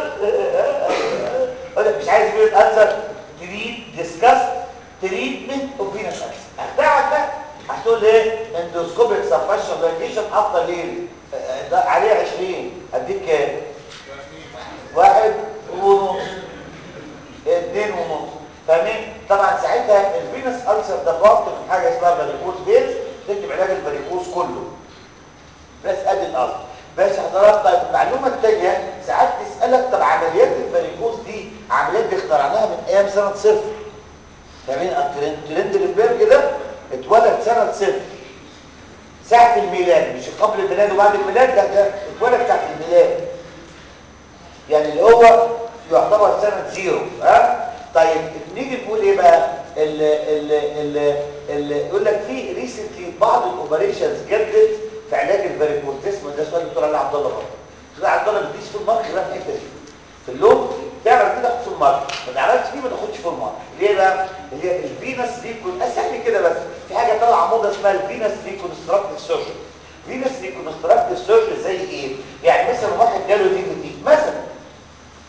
مش عايز فينس السر تريد ديسكاس تريتمنت اوف فينس السر هتقعد بقى هتقول ايه اندوسكوبيك سبشاليزيشن افضل ايه عليه 20 اديك كام واحد ونص اتنين ونص فاهمين طبعا ساعتها الفينس ألسر ده بارت من حاجه اسمها فاريكوز بيز تكتب علاج الفاريكوز كله بس ادي الاصل بس حضرتك طيب المعلومه الثانيه ساعات تسالك طب عمليات الفاريكوز دي عمليات دي اخترعناها من ايام سنه صفر فاهمين ترند البرج ده اتولد سنه صفر ساعه الميلاد مش قبل الميلاد وبعد الميلاد ده ده اتولد ساعه الميلاد يعني اللي هو يعتبر سنه زيرو ها طيب نيجي نقول ايه بقى ال ال ال ال يقول لك في ريسنتلي بعض الاوبريشنز جدت في علاج الفاريكوز اسمه ده سؤال الدكتور علي عبد الله برضه الدكتور عبد الله ما بيديش فول مارك غير في الحته دي في اللون تعمل كده فول مارك ما تعرفش فيه ما تاخدش فول مارك ليه بقى اللي هي الفينس ريكون اسهل كده بس في حاجه طالعه موضه اسمها الفينس ريكونستراكتيف سيرجري فينس ريكونستراكتيف سيرجري زي ايه يعني مثلا واحد جاله دي ودي مثلا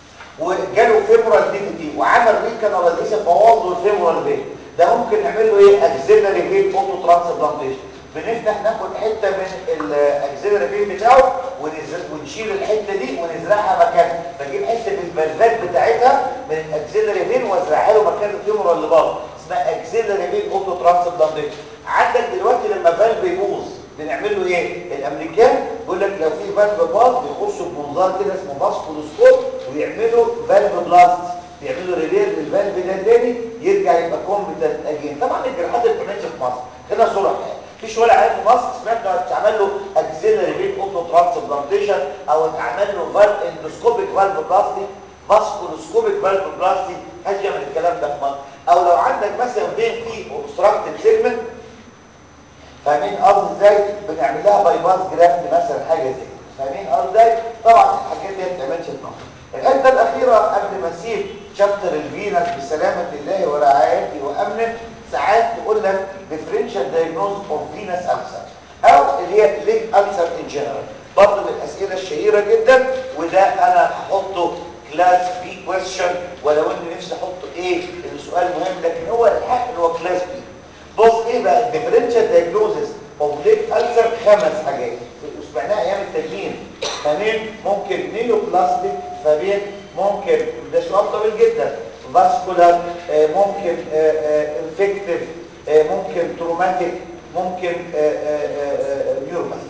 وجاله فيمورال ديفيتي وعمل ريكاناليزيشن بوظ له الفيمورال فين ده ممكن نعمل له ايه اكسيلري فين اوتو ترانسبلانتيشن بنفتح ناخد حته من الاكسيلري فين بتاعه ونشيل الحته دي ونزرعها مكانها بجيب حته من الفالفات بتاعتها من الاكسيلري فين وازرعها له مكان الفيمورال اللي بره اسمها اكسيلري فين اوتو ترانسبلانتيشن عندك دلوقتي لما فالف يبوظ بنعمل له ايه الامريكان بيقول لك لو في فالف باظ بيخشوا بمنظار كده اسمه باسكولوسكوب ويعملوا فالف بلاست بيعملوا ريلير للفالف ده تاني يرجع يبقى كومبتنت اجين طبعا الجراحات اللي بتعملش في مصر خلينا صراحه مفيش ولا عيان في مصر سمعت انه اتعمل له اكسيلري بين اوتو ترانسبلانتيشن او اتعمل له فالف اندوسكوبيك فالف بلاستي باسكولوسكوبيك فالف بلاستي محدش يعمل الكلام ده في مصر او لو عندك مثلا بين في اوبستراكتد سيجمنت فاهمين قصدي ازاي بنعمل لها باي باس جرافت مثلا حاجه زي كده فاهمين قصدي ازاي طبعا الحاجات دي ما بتعملش في مصر الحته الاخيره قبل ما اسيب شابتر الفينس بسلامه الله ورعايته وامنه ساعات تقول لك differential diagnosis of venous ulcer او اللي هي leg ulcer in general برضه من الاسئله الشهيره جدا وده انا هحطه كلاس بي كويشن ولو اني نفسي احطه ايه لانه سؤال مهم لكن هو الحق اللي هو كلاس بي بص ايه بقى الديفرنشال دايجنوزس اوف ليك السر خمس حاجات سمعناها ايام التدوين فاهمين ممكن نيوبلاستيك فاهمين ممكن ده سؤال طويل جدا فاسكولار ممكن انفكتيف ممكن تروماتيك ممكن نيوروباثيك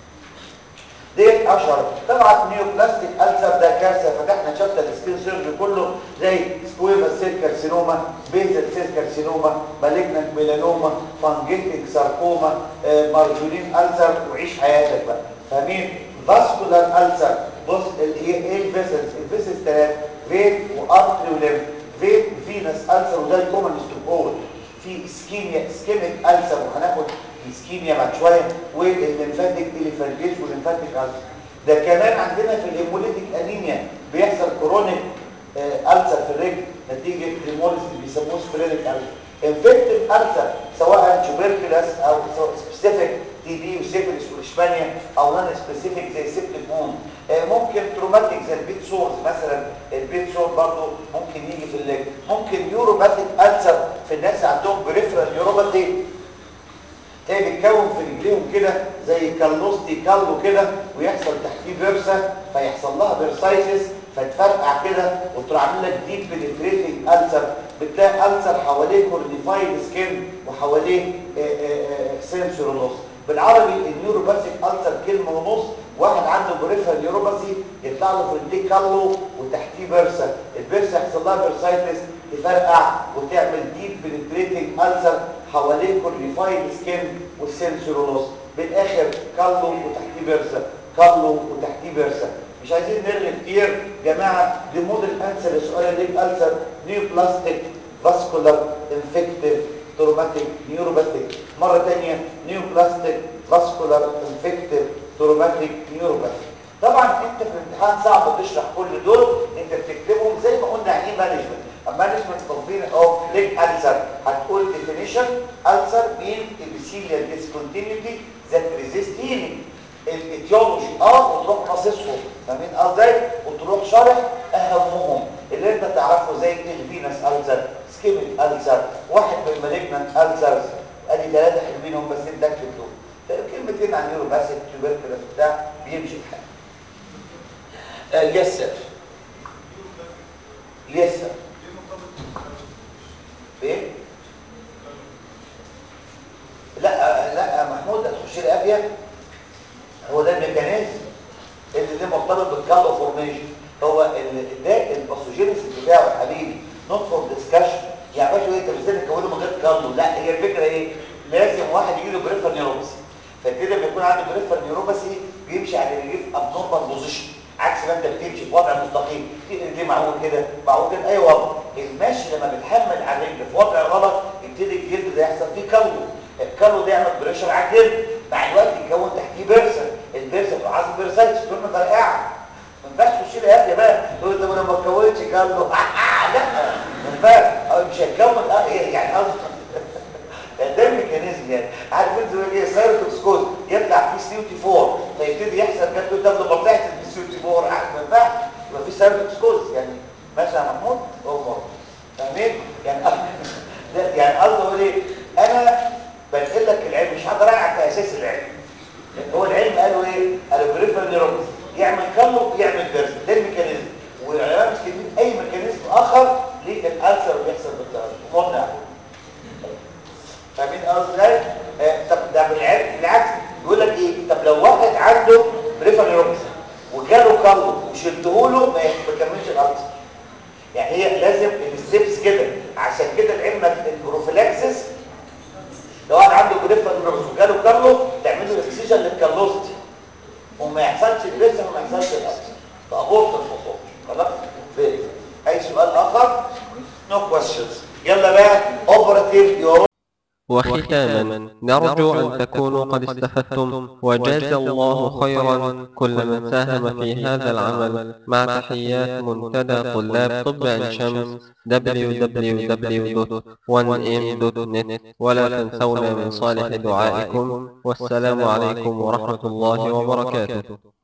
ديت اشهر طبعا نيوبلاستيك السر ده كارثه فتحنا شابتر السكين سيرجري كله زي سكويما سيل كارسينوما بيزل سيل كارسينوما مالجنانت ميلانوما فانجيتنج ساركوما مارجولين السر وعيش حياتك بقى فاهمين فاسكولار السر بص ايه الفيسلز الفيسلز ثلاثه فين وارتري وليمف فين فينس السر وده الكومن ستوبول في اسكيميا اسكيميك السر وهناخد الاسكيميا بعد شويه والليمفاتيك اليفانتيش والليمفاتيك السر ده كمان عندنا في الهيموليتيك انيميا بيحصل كرونيك السر في الرجل نتيجه هيموليسيس بيسموه سبرينيك السر انفكتيف السر سواء تيوبركلس او سبيسيفيك تي بي وسيفلس واشمانيا او نون سبيسيفيك زي سيبتيك مون ممكن تروماتيك زي البيت سورز مثلا البيت سور برضه ممكن يجي في الليج ممكن نيوروباثيك السر في الناس اللي عندهم بريفرال نيوروباثي تلاقي بيتكون في رجليهم كده زي كالوستي كالو كده ويحصل تحتيه بيرسا فيحصل لها بيرسايتس فتفرقع كده وتروح عامل لك ديب بنتريتنج السر بتلاقي السر حواليه كورنيفايد سكين وحواليه سنسور نص بالعربي النيوروباثيك السر كلمه ونص واحد عنده بريفرال نيوروباثي يطلع له في رجليه كالو وتحتيه بيرسا البيرسا يحصل لها بيرسايتس تفرقع وتعمل ديب بنتريتنج السر حواليه كورنيفايد سكين والسنسورولوس بالاخر كالو وتحتيه بيرسا كالو وتحتيه بيرسا مش عايزين نرغي كتير جماعه دي موديل انسر لسؤال الليج السر نيو بلاستيك فاسكولار انفكتيف تروماتيك نيوروباثيك مره ثانيه نيو بلاستيك فاسكولار انفكتيف تروماتيك نيوروباثيك طبعا انت في الامتحان صعب تشرح كل دول انت بتكتبهم زي ما قلنا يعني ايه مانجمنت مانجمنت تنظيم اوف ليج السر هتقول ديفينيشن السر مين epithelial discontinuity that resist healing الايتيولوجي اه وتروح باصصهم فاهمين ازاي وتروح شارح اهمهم اللي انت تعرفه زي الفينس السر سكيميك السر واحد من المالجنانت السرز ادي ثلاثه حلوين هم بس انت اكتب دول كلمتين عن نيوروباثيك تيوبركلوس بتاع بيمشي الحال آه يس سير يس سير ايه لا لا محمود هتخش لي ابيض هو ده الميكانيزم اللي ده مرتبط بالكالو فورميشن هو ده الباثوجينيسيس بتاعه يا حبيبي نوت فور ديسكشن يعني باشا انت مش لازم تكونه من غير كالو لا هي الفكره ايه لازم واحد يجي له بريفر نيوروباثي فكده لما يكون عنده بريفر نيوروباثي بيمشي على رجليه في ابنورمال بوزيشن عكس ما انت بتمشي في وضع مستقيم رجليه معوج كده معوج كده اي وضع المشي لما بتحمل على الرجل في وضع غلط يبتدي الجلد ده يحصل فيه كالو الكالو ده يعمل بريشر على الجلد مع الوقت يتكون تحتيه بيرسا البيرسا في عصب بيرسايتس تقول له فرقعه ما ينفعش تخش لي يا بقى تقول طب انا ما اتكونتش كالو آه آه لا ما ينفعش مش هيتكون اه يعني قصدي ده الميكانيزم يعني عارف انت زي ايه سايروتوكسكوز يطلع فيه سي تي 4 فيبتدي يحصل جد قدام ضبطات السي تي 4 ما ينفعش يبقى في سايروتوكسكوز يعني ماشي يا محمود اوفر فاهمين يعني ده يعني قصدي اقول ايه انا بنقل لك العلم مش هقدر اقع في اساس العلم لان هو العلم قالوا ايه قالوا بريفر نيرونز يعمل كله يعمل بيرس ده الميكانيزم والعلماء مش كاتبين اي ميكانيزم اخر للالسر اللي بيحصل بالطرف امورنا فاهمين قصدي ازاي آه طب ده بالعكس بالعكس يقول لك ايه طب لو واحد عنده بريفر نيرونز وجاله كله وشلته له ما يكملش الالسر يعني هي لازم الستبس كده عشان كده العلم البروفيلاكسس لو واحد عنده بريفر نيرونز وجاله كله تعمل له اكسجن للكالوستي وما يحصلش البريسن وما يحصلش الالسر فابورت الموضوع خلاص فين اي سؤال اخر نو كويشنز يلا بقى اوبراتيف يورو وختاما نرجو أن تكونوا قد استفدتم وجاز الله خيرا كل من ساهم في هذا العمل مع تحيات منتدى طلاب طب عين شمس www.1m.net ولا تنسونا من صالح دعائكم والسلام عليكم ورحمة الله وبركاته